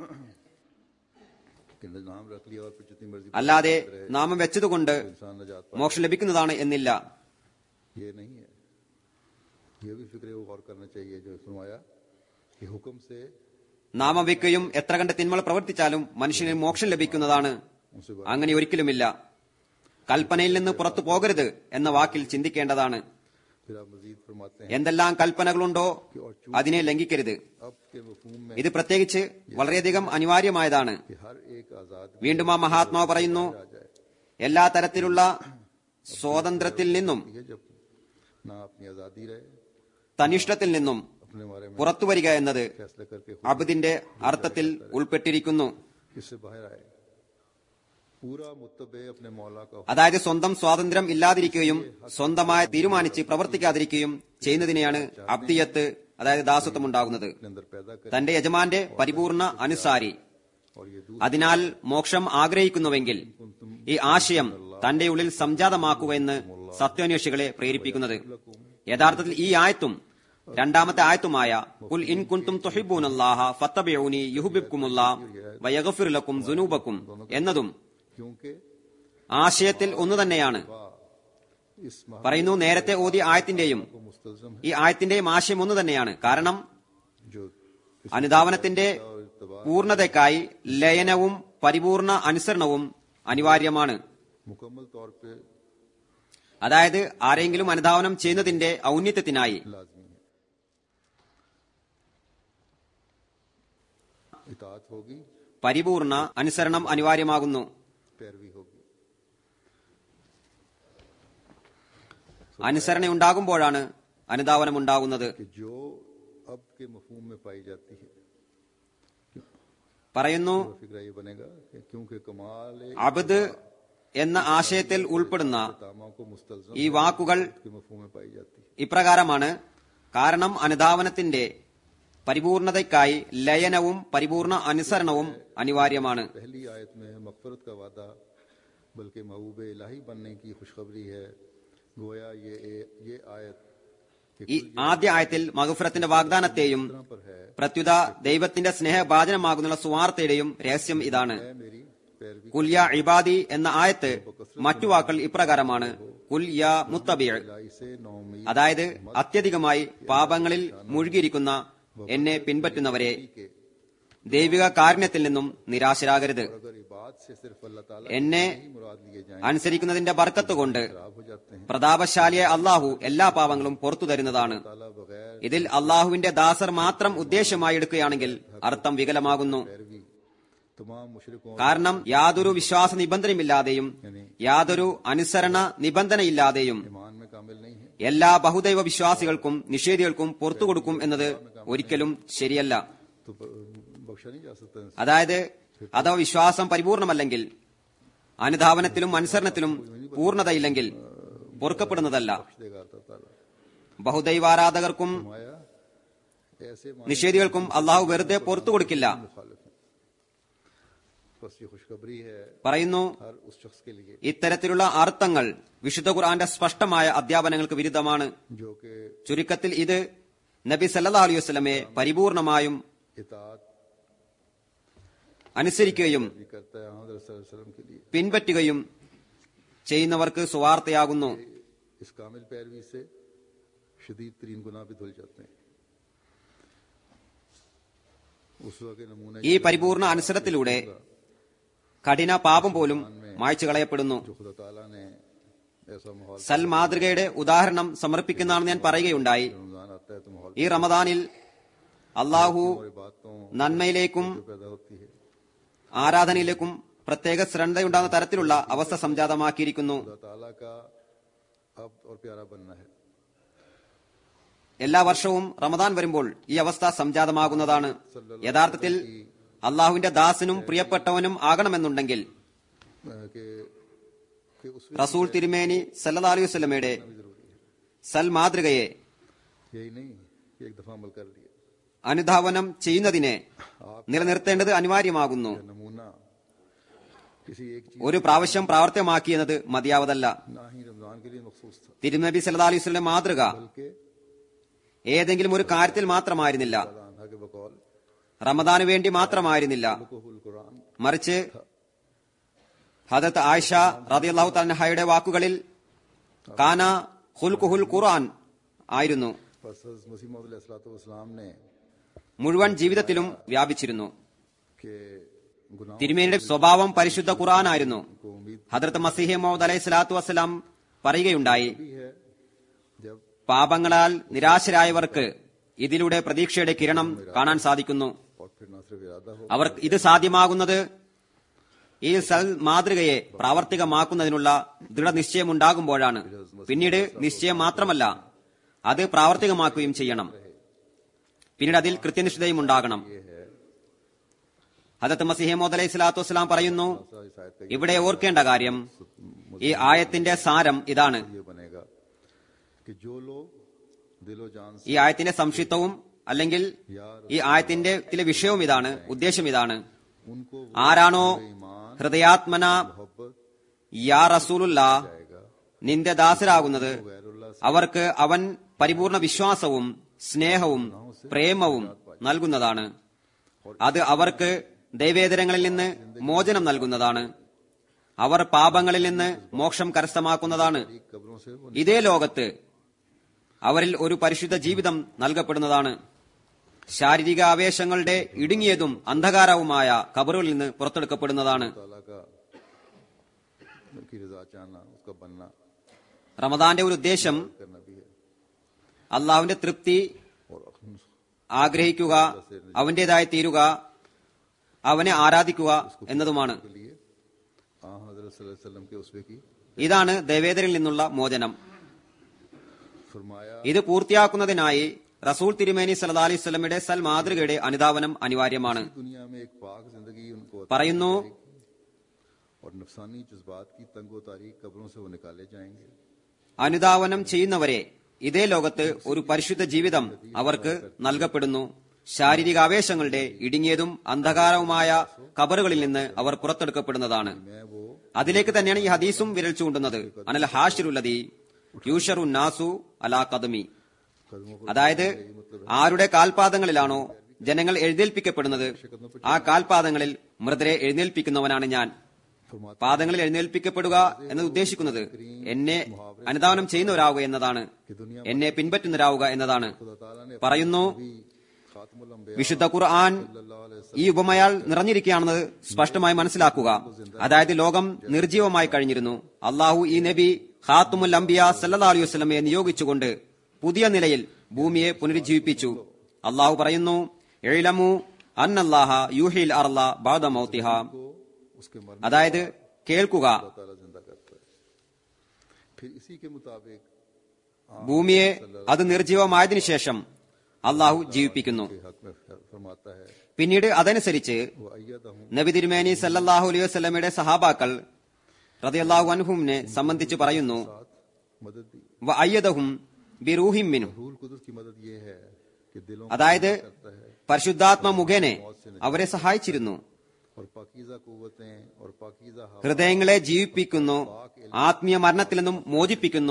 कि नाम रख लिया और फिर जितनी मर्जी അല്ലാതെ നാമം വെച്ചതുകൊണ്ട് इंसान नजात पा മോക്ഷം ലഭിക്കുന്നതാണ് എന്നില്ല ये नहीं है ये भी फिक्र गौर करना चाहिए जो फरमाया कि हुक्म से നാമം വെക്കുകയും എത്ര കണ്ട് തിന്മകൾ പ്രവർത്തിച്ചാലും മനുഷ്യന് മോക്ഷം ലഭിക്കുന്നതാണ് उनसे അങ്ങനെ ഒരിക്കലുമില്ല കൽപ്പനയിൽ നിന്ന് പുറത്തു പോകരുത് എന്ന വാക്കിൽ ചിന്തിക്കേണ്ടതാണ് फिर आप मजीद फरमाते हैं എന്തെല്ലാം കൽപ്പനകളുണ്ടോ അതിനെ ലംഘിക്കരുത് अब के मफहूम में ഇത് പ്രത്യേകിച്ച് വളരെയധികം അനിവാര്യമായതാണ് कि हर एक आजाद വീണ്ടും ആ മഹാത്മാവ് പറയുന്നു आ जाए എല്ലാ തരത്തിലുള്ള സ്വാതന്ത്ര്യത്തിൽ നിന്നും ये जब ना अपनी आजादी रहे തനിഷ്ടത്തിൽ നിന്നും अपने बारे में പുറത്തു വരിക എന്നത് फैसला करके खुद അബദിന്റെ അർത്ഥത്തിൽ ഉൾപ്പെട്ടിരിക്കുന്നു इससे बाहर आए पूरा मुतबे अपने मौला का അതായത് സ്വന്തം സ്വാതന്ത്ര്യം ഇല്ലാതിരിക്കുകയും സ്വന്തമായി തീരുമാനിച്ച് പ്രവർത്തിക്കാതിരിക്കുകയും ചെയ്യുന്നതിനെയാണ് അബ്ദിയത്ത് അതായത് ദാസത്വം ഉണ്ടാകുന്നത് अपने अंदर पैदा कर തന്റെ യജമാന്റെ പരിപൂർണ അനുസാരി और ये दूसरा അതിനാൽ മോക്ഷം ആഗ്രഹിക്കുന്നുവെങ്കിൽ ഈ ആശയം തന്റെ ഉള്ളിൽ സംജാതമാക്കുക എന്ന് സത്യാന്വേഷികളെ പ്രേരിപ്പിക്കുന്നത് യഥാർത്ഥത്തിൽ ഈ ആയത്തും രണ്ടാമത്തെ ആയത്തുമായ കുൽ ഇൻ കുന്തും തുഹിബൂനല്ലാഹ ഫത്തബിഊനി യുഹ്ബിബ്കുമുല്ലാ വയഗ്ഫിർ ലക്കും ദുനൂബക്കും എന്നതും क्योंकि ആശയത്തിൽ ഒന്നു തന്നെയാണ് इस महा പറയുന്നു നേരത്തെ ഓതിയ ആയത്തിന്റെയും को मुस्तलजम है ഈ ആയത്തിന്റെയും ആശയം ഒന്നു തന്നെയാണ് കാരണം जो അനുധാവനത്തിന്റെ പൂർണ്ണതയ്ക്കായി ലയനവും പരിപൂർണ അനുസരണവും അനിവാര്യമാണ് मुकम्मल तौर पे അതായത് ആരെങ്കിലും അനുധാവനം ചെയ്യുന്നതിന്റെ ഔന്നത്യത്തിനായി लाजमी है इतात होगी പരിപൂർണ അനുസരണം അനിവാര്യമാകുന്നു पैरवी होगी അനുസരണയുണ്ടാകുമ്പോഴാണ് അനുധാവനം ഉണ്ടാകുന്നത് कि जो अब के मफहूम में पाई जाती है പറയുന്നു फिक्र ये बनेगा कि क्योंकि कमाल അബദ് എന്ന ആശയത്തിൽ ഉൾപ്പെടുന്ന तामा को मुस्तलजम ഈ വാക്കുകൾ के मफहूम में पाई जाती है ഇപ്രകാരമാണ് കാരണം അനുധാവനത്തിന്റെ പരിപൂർണതയ്ക്കായി ലയനവും പരിപൂർണ അനുസരണവും അനിവാര്യമാണ് पहली आयत में मगफरत का वादा बल्कि महबूब इलाही बनने की खुशखबरी है गोया ये ये आयत कि ഈ ആദ്യ ആയത്തിൽ മഹഫുറത്തിന്റെ വാഗ്ദാനത്തെയും तरह पर है പ്രത്യുത ദൈവത്തിന്റെ സ്നേഹഭാജനമാകുന്നുള്ള സുവാർത്തയുടെയും രഹസ്യം ഇതാണ് है मेरी पैरवी കുല്യ ഇബാദി എന്ന ആയത്ത് മറ്റു വാക്കൾ ഇപ്രകാരമാണ് കുല്യ മുത്തബിയ इलाही से नौमीद അതായത് അത്യധികമായി പാപങ്ങളിൽ മുഴുകിയിരിക്കുന്ന എന്നെ പിൻപറ്റുന്നവരെ के ദൈവിക കാരുണ്യത്തിൽ നിന്നും നിരാശരാകരുത് अगर इबाद से सिर्फ अल्लाह ताला എന്നെ ही मुराद लिए जाएं അനുസരിക്കുന്നതിന്റെ ബർക്കത്ത് കൊണ്ട് खराब हो जाते हैं പ്രതാപശാലിയെ അള്ളാഹു എല്ലാ പാപങ്ങളും പുറത്തു തരുന്നതാണ് ताला बगैर ഇതിൽ അള്ളാഹുവിന്റെ ദാസർ മാത്രം ഉദ്ദേശമായി എടുക്കുകയാണെങ്കിൽ അർത്ഥം വികലമാകുന്നു पैरवी तमाम मुशरकों കാരണം യാതൊരു വിശ്വാസ നിബന്ധനയുമില്ലാതെയും യാതൊരു അനുസരണ നിബന്ധനയില്ലാതെയും ईमान में कामिल नहीं है എല്ലാ ബഹുദൈവ വിശ്വാസികൾക്കും നിഷേധികൾക്കും പുറത്തു കൊടുക്കും എന്നത് ഒരിക്കലും ശരിയല്ല तो ब- बख्शा नहीं जा सकता इंसान അതായത് അഥവാ വിശ്വാസം പരിപൂർണമല്ലെങ്കിൽ അനുധാവനത്തിലും അനുസരണത്തിലും പൂർണ്ണതയില്ലെങ്കിൽ പൊറുക്കപ്പെടുന്നതല്ല बख्श देगा अल्लाह ताला ബഹുദൈവാരാധകർക്കും माया ऐसे നിഷേധികൾക്കും അള്ളാഹു വെറുതെ പുറത്തു കൊടുക്കില്ല मुखालिफ है बस ये खुशखबरी है പറയുന്നു हर उस शख्स के लिए ഇത്തരത്തിലുള്ള അർത്ഥങ്ങൾ വിശുദ്ധ ഖുർആന്റെ സ്പഷ്ടമായ അധ്യാപനങ്ങൾക്ക് വിരുദ്ധമാണ് जो कि ചുരുക്കത്തിൽ ഇത് നബി സല്ലാ അലൈഹി വസ്ലമെ പരിപൂർണമായും इतात അനുസരിക്കുകയും भी करता है हज़रत सल्लल्लाहु अलैहि वसल्लम के लिए പിൻപറ്റുകയും ചെയ്യുന്നവർക്ക് സുവാർത്തയാകുന്നു इस कामिल पैरवी से शदीद तरीन गुनाह भी धुल जाते हैं उस के नमूने ഈ പരിപൂർണ അനുസരത്തിലൂടെ കഠിന പാപം പോലും മായ്ച്ചു കളയപ്പെടുന്നു जो खुदा ताला ने ऐसा माहौल സൽ മാതൃകയുടെ ഉദാഹരണം സമർപ്പിക്കുന്നതാണെന്ന് ഞാൻ പറയുകയുണ്ടായി रमजान आता है तो माहौल ഈ റമദാനിൽ അള്ളാഹു और बातों നന്മയിലേക്കും जो पैदा होती है ആരാധനയിലേക്കും പ്രത്യേക ശ്രദ്ധയുണ്ടാകുന്ന തരത്തിലുള്ള അവസ്ഥ സംജാതമാക്കിയിരിക്കുന്നു खुदा ताला का अब और प्यारा बनना है എല്ലാ വർഷവും റമദാൻ വരുമ്പോൾ ഈ അവസ്ഥ സംജാതമാകുന്നതാണ് യഥാർത്ഥത്തിൽ അള്ളാഹുവിന്റെ ദാസനും പ്രിയപ്പെട്ടവനും ആകണമെന്നുണ്ടെങ്കിൽ अ, कि कि उस റസൂൽ തിരുമേനി സല്ലാ അലൈഹി വസ്ലമയുടെ സൽ മാതൃകയെ यही नहीं कि एक दफा अमल कर लिया അനുധാവനം ചെയ്യുന്നതിനെ നിലനിർത്തേണ്ടത് അനിവാര്യമാകുന്നു नमूना किसी एक चीज ഒരു പ്രാവശ്യം പ്രാവർത്തികമാക്കിയെന്നത് മതിയാവതല്ല ना ही रमजान के लिए मखसूस था തിരുനബി സല്ലാ അലൈഹി വസ്ലം മാതൃക बल्कि ഏതെങ്കിലും ഒരു കാര്യത്തിൽ മാത്രമായിരുന്നില്ല अल्लाह के बकौल റമദാനു വേണ്ടി മാത്രമായിരുന്നില്ല कुहुल कुरान മറിച്ച് ഹദത്ത് ആയിഷ റതിയല്ലാഹു തൻഹയുടെ വാക്കുകളിൽ കാന ഹുൽകുഹുൽ ഖുർആൻ ആയിരുന്നു बस मसीह मसीम ने മുഴുവൻ ജീവിതത്തിലും വ്യാപിച്ചിരുന്നു के गुनाहों തിരുമേനിയുടെ സ്വഭാവം പരിശുദ്ധ ഖുർആൻ ആയിരുന്നു को उम्मीद ഹദർത്ത് മസിഹെ മൗദ് അലൈഹി സ്വലാത്തു വസ്സലാം പറയുകയുണ്ടായി भी है जब പാപങ്ങളാൽ നിരാശരായവർക്ക് ഇതിലൂടെ പ്രതീക്ഷയുടെ കിരണം കാണാൻ സാധിക്കുന്നു और फिर ना सिर्फ इरादा हो അവർ ഇത് സാധ്യമാകുന്നത് ഈ സൽ മാതൃകയെ പ്രാവർത്തികമാക്കുന്നതിനുള്ള ദൃഢനിശ്ചയമുണ്ടാകുമ്പോഴാണ് പിന്നീട് നിശ്ചയം മാത്രമല്ല അത് പ്രാവർത്തികമാക്കുകയും ചെയ്യണം പിന്നീട് അതിൽ കൃത്യനിഷ്ഠതയും ഉണ്ടാകണം ये है ഹദത്ത് മസിഹമോദ് അലൈഹി സ്വലാത്തു വസ്സലാം പറയുന്നു सा इस आयत का ഇവിടെ ഓർക്കേണ്ട കാര്യം ഈ ആയത്തിന്റെ സാരം ഇതാണ് ये बनेगा कि जो लोग दिलो जान से ഈ ആയത്തിന്റെ സംക്ഷിപ്തവും അല്ലെങ്കിൽ ഈ ആയത്തിന്റെ ചില വിഷയവും ഇതാണ് ഉദ്ദേശം ഇതാണ് उनको वो ആരാണോ ईमान ഹൃദയാത്മന मोहब्बत യാ റസൂലുള്ള आएगा നിന്റെ ദാസരാകുന്നത് गैरुल्लाह അവർക്ക് അവൻ പരിപൂർണ വിശ്വാസവും സ്നേഹവും പ്രേമവും നൽകുന്നതാണ് അത് അവർക്ക് ദൈവേതരങ്ങളിൽ നിന്ന് മോചനം നൽകുന്നതാണ് അവർ പാപങ്ങളിൽ നിന്ന് മോക്ഷം കരസ്ഥമാക്കുന്നതാണ് से कब्रों से वो ഇതേ ലോകത്ത് അവരിൽ ഒരു പരിശുദ്ധ ജീവിതം നൽകപ്പെടുന്നതാണ് ശാരീരിക ആവേശങ്ങളുടെ ഇടുങ്ങിയതും അന്ധകാരവുമായ കബറുകളിൽ നിന്ന് പുറത്തെടുക്കപ്പെടുന്നതാണ് ताला का की रजा चाहना उसका बनना റമദാന്റെ ഒരു ഉദ്ദേശം करना भी है അള്ളാഹുവിന്റെ തൃപ്തി और ആഗ്രഹിക്കുക അവന്റേതായി തീരുക അവനെ ആരാധിക്കുക എന്നതുമാണ് के लिए हाँ हजरत सल्लल्लाहु अलैहि वसल्लम के उसवे की ഇതാണ് ദേവേദരിൽ നിന്നുള്ള മോചനം फरमाया ഇത് പൂർത്തിയാക്കുന്നതിനായി റസൂൽ തിരുമേനി സല്ലാ അലൈഹി സ്വലമിയുടെ സൽ മാതൃകയുടെ അനുധാവനം അനിവാര്യമാണ് दुनिया में एक पाक जिंदगी उनको अता പറയുന്നു और नफसानी जज्बात की तंगो तारीख कब्रों से वो निकाले जाएंगे അനുധാവനം ചെയ്യുന്നവരെ ഇതേ ലോകത്ത് ഒരു പരിശുദ്ധ ജീവിതം അവർക്ക് നൽകപ്പെടുന്നു ശാരീരിക ആവേശങ്ങളുടെ ഇടുങ്ങിയതും അന്ധകാരവുമായ കബറുകളിൽ നിന്ന് അവർ പുറത്തെടുക്കപ്പെടുന്നതാണ് मैं वो അതിലേക്ക് തന്നെയാണ് ഈ ഹദീസും വിരൽ ചൂണ്ടുന്നത് അനൽ ഹാഷിറുല്ലതി യൂഷറു നാസു അലാ കദമി कदमों पर അതായത് ആരുടെ കാൽപാദങ്ങളിലാണോ ജനങ്ങൾ എഴുന്നേൽപ്പിക്കപ്പെടുന്നത് ആ കാൽപാദങ്ങളിൽ മൃതരെ എഴുന്നേൽപ്പിക്കുന്നവനാണ് ഞാൻ फरमाते പാദങ്ങളിൽ എഴുന്നേൽപ്പിക്കപ്പെടുക എന്നത് ഉദ്ദേശിക്കുന്നത് എന്നെ അനുധാവനം ചെയ്യുന്നവരാവുക എന്നതാണ് कि दुनिया എന്നെ പിൻപറ്റുന്നവരാവുക എന്നതാണ് खुदा ताला ने പറയുന്നു भी खातमुल अंबिया വിശുദ്ധ ഖുർആൻ सल्लल्लाहु अलैहि वसल्लम ഈ ഉപമയാൽ നിറഞ്ഞിരിക്കുകയാണെന്നത് സ്പഷ്ടമായി മനസ്സിലാക്കുക അതായത് ലോകം നിർജീവമായി കഴിഞ്ഞിരുന്നു അള്ളാഹു ഈ നബി ഖാത്തുമുൽ അംബിയ സല്ലാ അലൈഹി വസ്ലമയെ നിയോഗിച്ചുകൊണ്ട് പുതിയ നിലയിൽ ഭൂമിയെ പുനരുജ്ജീവിപ്പിച്ചു അള്ളാഹു പറയുന്നു എഴിലമു അന്നല്ലാഹ യൂഹിൽ അർല ബാദ മൗത്തിഹ को उसके मरने അതായത് കേൾക്കുക खुदा ताला जिंदा करता है फिर इसी के मुताबिक ഭൂമിയെ അത് നിർജീവമായതിനു ശേഷം അള്ളാഹു ജീവിപ്പിക്കുന്നു के हक में फरमाता है പിന്നീട് അതനുസരിച്ച് वो अय्यदहुम നബി തിരുമേനി സല്ലല്ലാഹു അലൈഹി വസല്ലമയുടെ സഹാബാക്കൾ റളിയല്ലാഹു അൻഹുമിനെ സംബന്ധിച്ച് പറയുന്നു साथ मदद दी വ അയ്യദഹും ബിറൂഹിം മിൻഹു रूल कुदस की मदद ये है कि दिलों को അതായത് करता है പരിശുദ്ധാത്മ മുഖേനെ അവരെ സഹായിച്ചിരുന്നു और पाकीजा कुव्वतें और पाकीजा हवा ഹൃദയങ്ങളെ ജീവിപ്പിക്കുന്നു ആത്മീയ മരണത്തിൽ നിന്നും മോചിപ്പിക്കുന്നു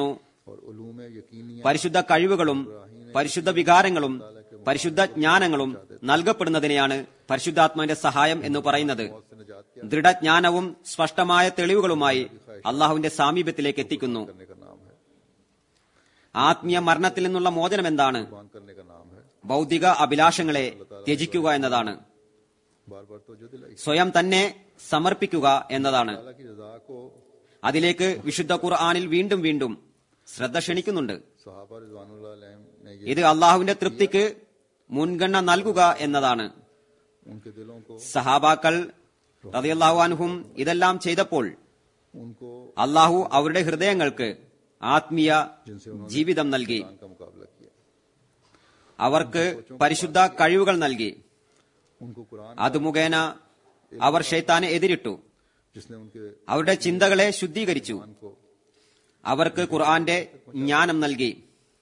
और उलूम यकीनी പരിശുദ്ധ കഴിവുകളും പരിശുദ്ധ വികാരങ്ങളും പരിശുദ്ധ ജ്ഞാനങ്ങളും നൽകപ്പെടുന്നതിനെയാണ് പരിശുദ്ധാത്മാവിന്റെ സഹായം എന്ന് പറയുന്നത് से निजात के ദൃഢജ്ഞാനവും സ്പഷ്ടമായ തെളിവുകളുമായി അള്ളാഹുവിന്റെ സാമീപ്യത്തിലേക്ക് എത്തിക്കുന്നു करने का नाम है ആത്മീയ മരണത്തിൽ നിന്നുള്ള മോചനം എന്താണ് कुर्बान करने का नाम है ഭൗതിക അഭിലാഷങ്ങളെ ത്യജിക്കുക എന്നതാണ് बार बार तो जो दिलाई സ്വയം തന്നെ സമർപ്പിക്കുക എന്നതാണ് अल्लाह की रजा को അതിലേക്ക് വിശുദ്ധ ഖുർആാനിൽ വീണ്ടും വീണ്ടും ശ്രദ്ധ ക്ഷണിക്കുന്നുണ്ട് सहाबा रिजवानुल्लाह अलैहिम ने ये ഇത് അള്ളാഹുവിന്റെ തൃപ്തിക്ക് മുൻഗണന നൽകുക എന്നതാണ് उनके दिलों को സഹാബാക്കൾ റളിയല്ലാഹു അൻഹും ഇതെല്ലാം ചെയ്തപ്പോൾ उनको അള്ളാഹു അവരുടെ ഹൃദയങ്ങൾക്ക് ആത്മീയ ജീവിതം നൽകി कुरान का मुकाबला किया അവർക്ക് പരിശുദ്ധ കഴിവുകൾ നൽകി उनको कुरान അത് മുഖേന അവർ ഷെയ്ത്താനെ എതിരിട്ടു जिसने उनके അവരുടെ चिന്തകളെ ശുദ്ധീകരിച്ചു ईमान को അവർക്ക് ഖുർആന്റെ ജ്ഞാനം നൽകി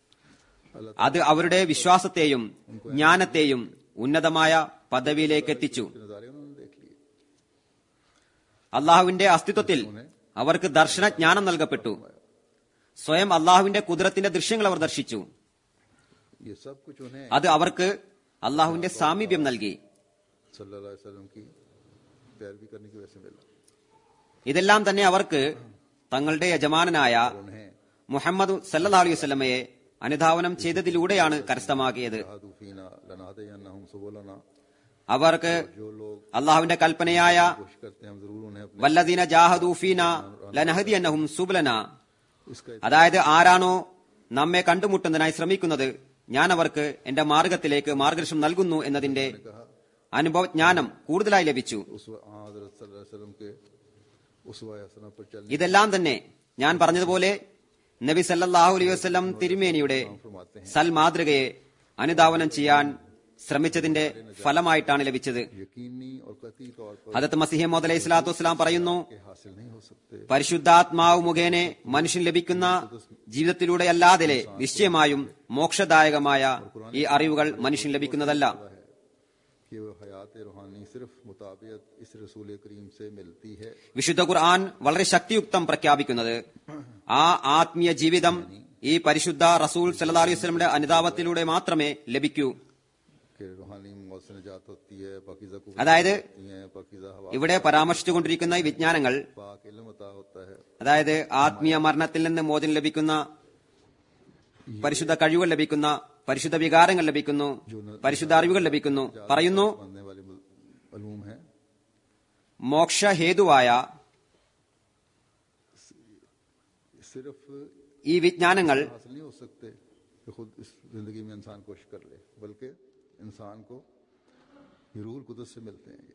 അത് അവരുടെ വിശ്വാസത്തെയും ജ്ഞാനത്തെയും ഉന്നതമായ പദവിയിലേക്ക് എത്തിച്ചു नजारे उन्होंने देख लिए അള്ളാഹുവിന്റെ അസ്തിത്വത്തിൽ അവർക്ക് ദർശന ജ്ഞാനം നൽകപ്പെട്ടു സ്വയം അള്ളാഹുവിന്റെ കുതിരത്തിന്റെ ദൃശ്യങ്ങൾ അവർ ദർശിച്ചു ये सब कुछ उन्हें അത് അവർക്ക് അള്ളാഹുവിന്റെ സാമീപ്യം നൽകി सल्लल्लाहु अलैहि वसल्लम की पैरवी करने की वजह से मिला ഇതെല്ലാം തന്നെ അവർക്ക് തങ്ങളുടെ യജമാനനായ उन्हें മുഹമ്മദ് സല്ലാ അലൈഹി വസ്ലമയെ അനുധാവനം ചെയ്തതിലൂടെയാണ് കരസ്ഥമാക്കിയത് हादूफीना लनादयन्नहुम सुबुलना അവർക്ക് जो लोग അള്ളാഹുവിന്റെ കൽപ്പനയായ कोशिश करते हैं हम जरूर उन्हें अपने വല്ലദീന ജാഹദൂഫീന ലനഹദി അന്നഹും സുബലന इसका അതായത് ആരാണോ നമ്മെ കണ്ടുമുട്ടുന്നതിനായി ശ്രമിക്കുന്നത് ഞാൻ അവർക്ക് എന്റെ മാർഗത്തിലേക്ക് മാർഗദർശനം നൽകുന്നു എന്നതിന്റെ അനുഭവജ്ഞാനം കൂടുതലായി ലഭിച്ചു उस हजरत सल्लल्लाहु अलैहि वसल्लम के उसवा हसना पर चलने ഇതെല്ലാം തന്നെ ഞാൻ പറഞ്ഞതുപോലെ നബി സല്ലല്ലാഹു അലൈഹി വസല്ലം തിരുമേനിയുടെ സൽ മാതൃകയെ അനുധാവനം ചെയ്യാൻ ശ്രമിച്ചതിന്റെ ഫലമായിട്ടാണ് ലഭിച്ചത് यकीनी और कती तौर पर ഹദത്ത് മസിഹമ്മദ് അലൈഹി സ്വലാത്തു വസ്സലാം പറയുന്നു के हासिल नहीं हो सकते പരിശുദ്ധാത്മാവ് മുഖേനെ മനുഷ്യൻ ലഭിക്കുന്ന ജീവിതത്തിലൂടെ അല്ലാതെ നിശ്ചയമായും മോക്ഷദായകമായ ഈ അറിവുകൾ മനുഷ്യൻ ലഭിക്കുന്നതല്ല कि वो हयात रूहानी सिर्फ मुताबियत इस रसूल करीम से मिलती है വിശുദ്ധ ഖുർആൻ വളരെ ശക്തിയുക്തം പ്രഖ്യാപിക്കുന്നത് ആ ആത്മീയ ജീവിതം ഈ പരിശുദ്ധ റസൂൽ സല്ലല്ലാഹു അലൈഹി വസല്ലമയുടെ അനുതാപത്തിലൂടെ മാത്രമേ ലഭിക്കൂ कि रूहानी मौत से निजात होती है पाकिजा को അതായത് होती है पाकिजा हवा ഇവിടെ പരാമർശിച്ചുകൊണ്ടിരിക്കുന്ന ഈ വിജ്ഞാനങ്ങൾ पाक इल्म अता होता है അതായത് ആത്മീയ മരണത്തിൽ നിന്ന് മോചനം ലഭിക്കുന്ന പരിശുദ്ധ കഴിവുകൾ ലഭിക്കുന്ന പരിശുദ്ധ വികാരങ്ങൾ ലഭിക്കുന്നു പരിശുദ്ധ അറിവുകൾ ലഭിക്കുന്നു പറയുന്നു मानने वाले मलूम है മോക്ഷഹേതുവായ सिर्फ ഈ വിജ്ഞാനങ്ങൾ हासिल नहीं हो सकते कि खुद इस जिंदगी में इंसान कोशिश कर ले बल्कि इंसान को ये रूह कुदस से मिलते हैं ये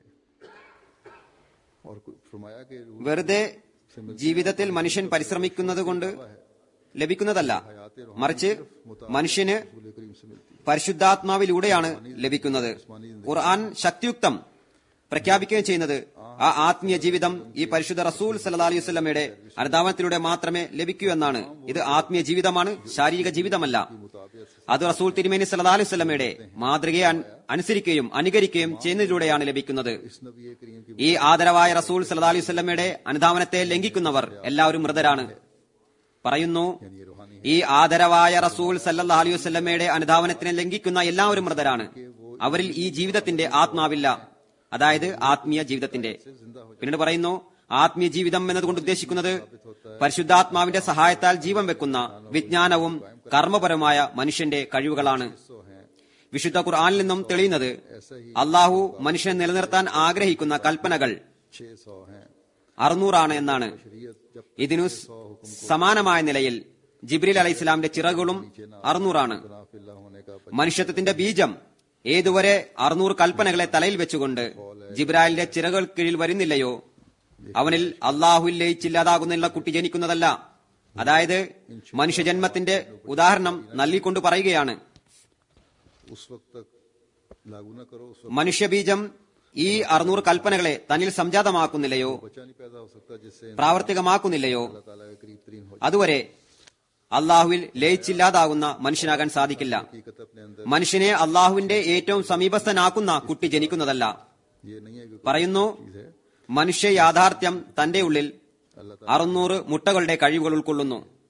और फरमाया कि रूह വെറുതെ ജീവിതത്തിൽ മനുഷ്യൻ പരിശ്രമിക്കുന്നത് കൊണ്ട് ലഭിക്കുന്നതല്ല മറിച്ച് മനുഷ്യന് रसूल करीम से मिलती है പരിശുദ്ധാത്മാവിലൂടെയാണ് ലഭിക്കുന്നത് ഖുർആൻ ശക്തിയുക്തം പ്രഖ്യാപിക്കുകയും ചെയ്യുന്നത് ആ ആത്മീയ ജീവിതം ഈ പരിശുദ്ധ റസൂൽ സല്ലാ അലൈഹി വസ്ലമയുടെ അനുധാവനത്തിലൂടെ മാത്രമേ ലഭിക്കൂ എന്നാണ് ഇത് ആത്മീയ ജീവിതമാണ് ശാരീരിക ജീവിതമല്ല അത് റസൂൽ തിരുമേനി സല്ലാ അലൈഹി വസ്ലമയുടെ മാതൃകയെ അൻ- അനുസരിക്കുകയും അനുകരിക്കുകയും ചെയ്യുന്നതിലൂടെയാണ് ലഭിക്കുന്നത് इस नबी करीम की ഈ ആദരവായ റസൂൽ സല്ലാ അലൈഹി വസ്ലമയുടെ അനുധാവനത്തെ ലംഘിക്കുന്നവർ എല്ലാവരും മൃതരാണ് പറയുന്നു यानी ये रूहानी ഈ ആദരവായ റസൂൽ സല്ലല്ലാഹു അലൈഹി വസല്ലമയുടെ അനുധാവനത്തിനെ ലംഘിക്കുന്ന എല്ലാവരും മൃതരാണ് അവരിൽ ഈ ജീവിതത്തിന്റെ ആത്മാവില്ല അതായത് ആത്മീയ ജീവിതത്തിന്റെ പിന്നീട് പറയുന്നു ആത്മീയ ജീവിതം എന്നതുകൊണ്ട് ഉദ്ദേശിക്കുന്നത് പരിശുദ്ധാത്മാവിന്റെ സഹായത്താൽ ജീവൻ വെക്കുന്ന വിജ്ഞാനവും കർമ്മപരമായ മനുഷ്യന്റെ കഴിവുകളാണ് सौ हैं വിശുദ്ധ ഖുർആനിൽ നിന്നും തെളിയുന്നത് അള്ളാഹു മനുഷ്യനെ നിലനിർത്താൻ ആഗ്രഹിക്കുന്ന കൽപ്പനകൾ छह सौ हैं അറുന്നൂറാണ് എന്നാണ് शरीयत जब ഇതിനു സ് സമാനമായ നിലയിൽ ജിബ്രീൽ അലൈഹി ഇസ്ലാമിന്റെ ചിറകുകളും അറുന്നൂറാണ് नाफिल्ला होने का മനുഷ്യത്വത്തിന്റെ ബീജം ഏതുവരെ അറുന്നൂറ് കൽപ്പനകളെ തലയിൽ വെച്ചുകൊണ്ട് ജിബ്രാലിന്റെ ചിറകൾ കീഴിൽ വരുന്നില്ലയോ അവനിൽ അള്ളാഹുൽ ലയിച്ചില്ലാതാകുന്നുള്ള കുട്ടി ജനിക്കുന്നതല്ല അതായത് മനുഷ്യജന്മത്തിന്റെ ഉദാഹരണം നൽകിക്കൊണ്ട് പറയുകയാണ് उस वक्त तक लागू न करो उस वक्त മനുഷ്യബീജം ഈ അറുന്നൂറ് കൽപ്പനകളെ തന്നിൽ സംജാതമാക്കുന്നില്ലയോ बच्चा नहीं पैदा हो सकता जिससे പ്രാവർത്തികമാക്കുന്നില്ലയോ अल्लाह ताला के करीब तरीन हो അതുവരെ അള്ളാഹുവിൽ ലയിച്ചില്ലാതാകുന്ന മനുഷ്യനാകാൻ സാധിക്കില്ല हकीकत अपने अंदर മനുഷ്യനെ അള്ളാഹുവിന്റെ ഏറ്റവും സമീപസ്ഥനാക്കുന്ന കുട്ടി ജനിക്കുന്നതല്ല ये नहीं है कि कोई പറയുന്നു चीज है മനുഷ്യ യാഥാർത്ഥ്യം തന്റെ ഉള്ളിൽ अल्लाह അറുന്നൂറ് മുട്ടകളുടെ കഴിവുകൾ ഉൾക്കൊള്ളുന്നു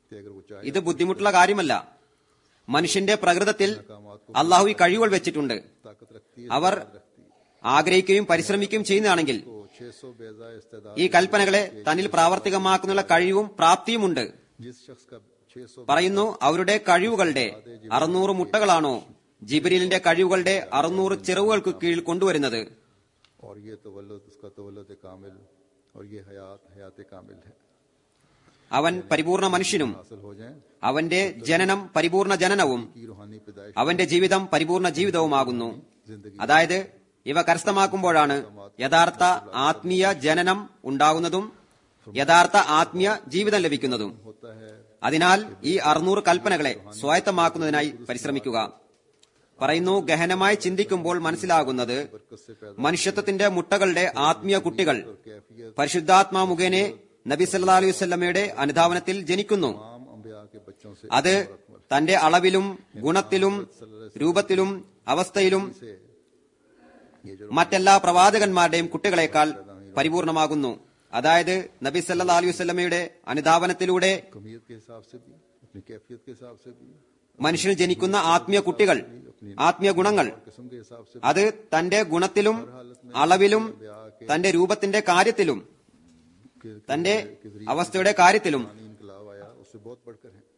कि अगर वो चाहे ഇത് ബുദ്ധിമുട്ടുള്ള കാര്യമല്ല മനുഷ്യന്റെ പ്രകൃതത്തിൽ അള്ളാഹു ഈ കഴിവുകൾ വെച്ചിട്ടുണ്ട് ताकत रखती है അവർ ആഗ്രഹിക്കുകയും പരിശ്രമിക്കുകയും ചെയ്യുന്നതാണെങ്കിൽ तो 600 बेजा इस्तेदाद ഈ കൽപ്പനകളെ തന്നിൽ പ്രാവർത്തികമാക്കുന്നുള്ള കഴിവും പ്രാപ്തിയുമുണ്ട് जिस शख्स का 600 പറയുന്നു അവരുടെ കഴിവുകളുടെ അറുന്നൂറ് മുട്ടകളാണോ ജിബിരിലിന്റെ കഴിവുകളുടെ അറുന്നൂറ് ചിറവുകൾക്ക് കീഴിൽ കൊണ്ടുവരുന്നത് और ये तवल्लुद उसका तवल्लुद कामिल और ये हयात हयात कामिल है അവൻ പരിപൂർണ മനുഷ്യനും हासिल हो जाए അവന്റെ ജനനം പരിപൂർണ ജനനവും की रूहानी पैदाइश അവന്റെ ജീവിതം പരിപൂർണ ജീവിതവുമാകുന്നു അതായത് ഇവ കരസ്ഥമാക്കുമ്പോഴാണ് യഥാർത്ഥ ആത്മീയ ജനനം ഉണ്ടാകുന്നതും യഥാർത്ഥ ആത്മീയ ജീവിതം ലഭിക്കുന്നതും होता है അതിനാൽ ഈ അറുന്നൂറ് കൽപ്പനകളെ സ്വായത്തമാക്കുന്നതിനായി പരിശ്രമിക്കുക പറയുന്നു ഗഹനമായി ചിന്തിക്കുമ്പോൾ മനസ്സിലാകുന്നത് बरकत से पैदा മനുഷ്യത്വത്തിന്റെ മുട്ടകളുടെ ആത്മീയ കുട്ടികൾ कैफियत പരിശുദ്ധാത്മാ മുഖേനെ നബി സല്ലാ അലൈഹി വല്ലമയുടെ അനുധാവനത്തിൽ ജനിക്കുന്നു तमाम अम्बिया के बच्चों से അത് തന്റെ അളവിലും ഗുണത്തിലും രൂപത്തിലും അവസ്ഥയിലും से ये जो മറ്റെല്ലാ പ്രവാചകന്മാരുടെയും കുട്ടികളെക്കാൾ പരിപൂർണമാകുന്നു അതായത് നബി സല്ലാ അലൈഹി വല്ലമയുടെ അനുധാവനത്തിലൂടെ कमियत के हिसाब से भी अपनी कैफियत के हिसाब से भी മനുഷ്യന് ജനിക്കുന്ന ആത്മീയ കുട്ടികൾ ആത്മീയ ഗുണങ്ങൾ किस्म के हिसाब से അത് തന്റെ ഗുണത്തിലും അളവിലും തന്റെ രൂപത്തിന്റെ കാര്യത്തിലും कि- തന്റെ അവസ്ഥയുടെ കാര്യത്തിലും पानी इनकलाब आया उससे बहुत बढ़कर है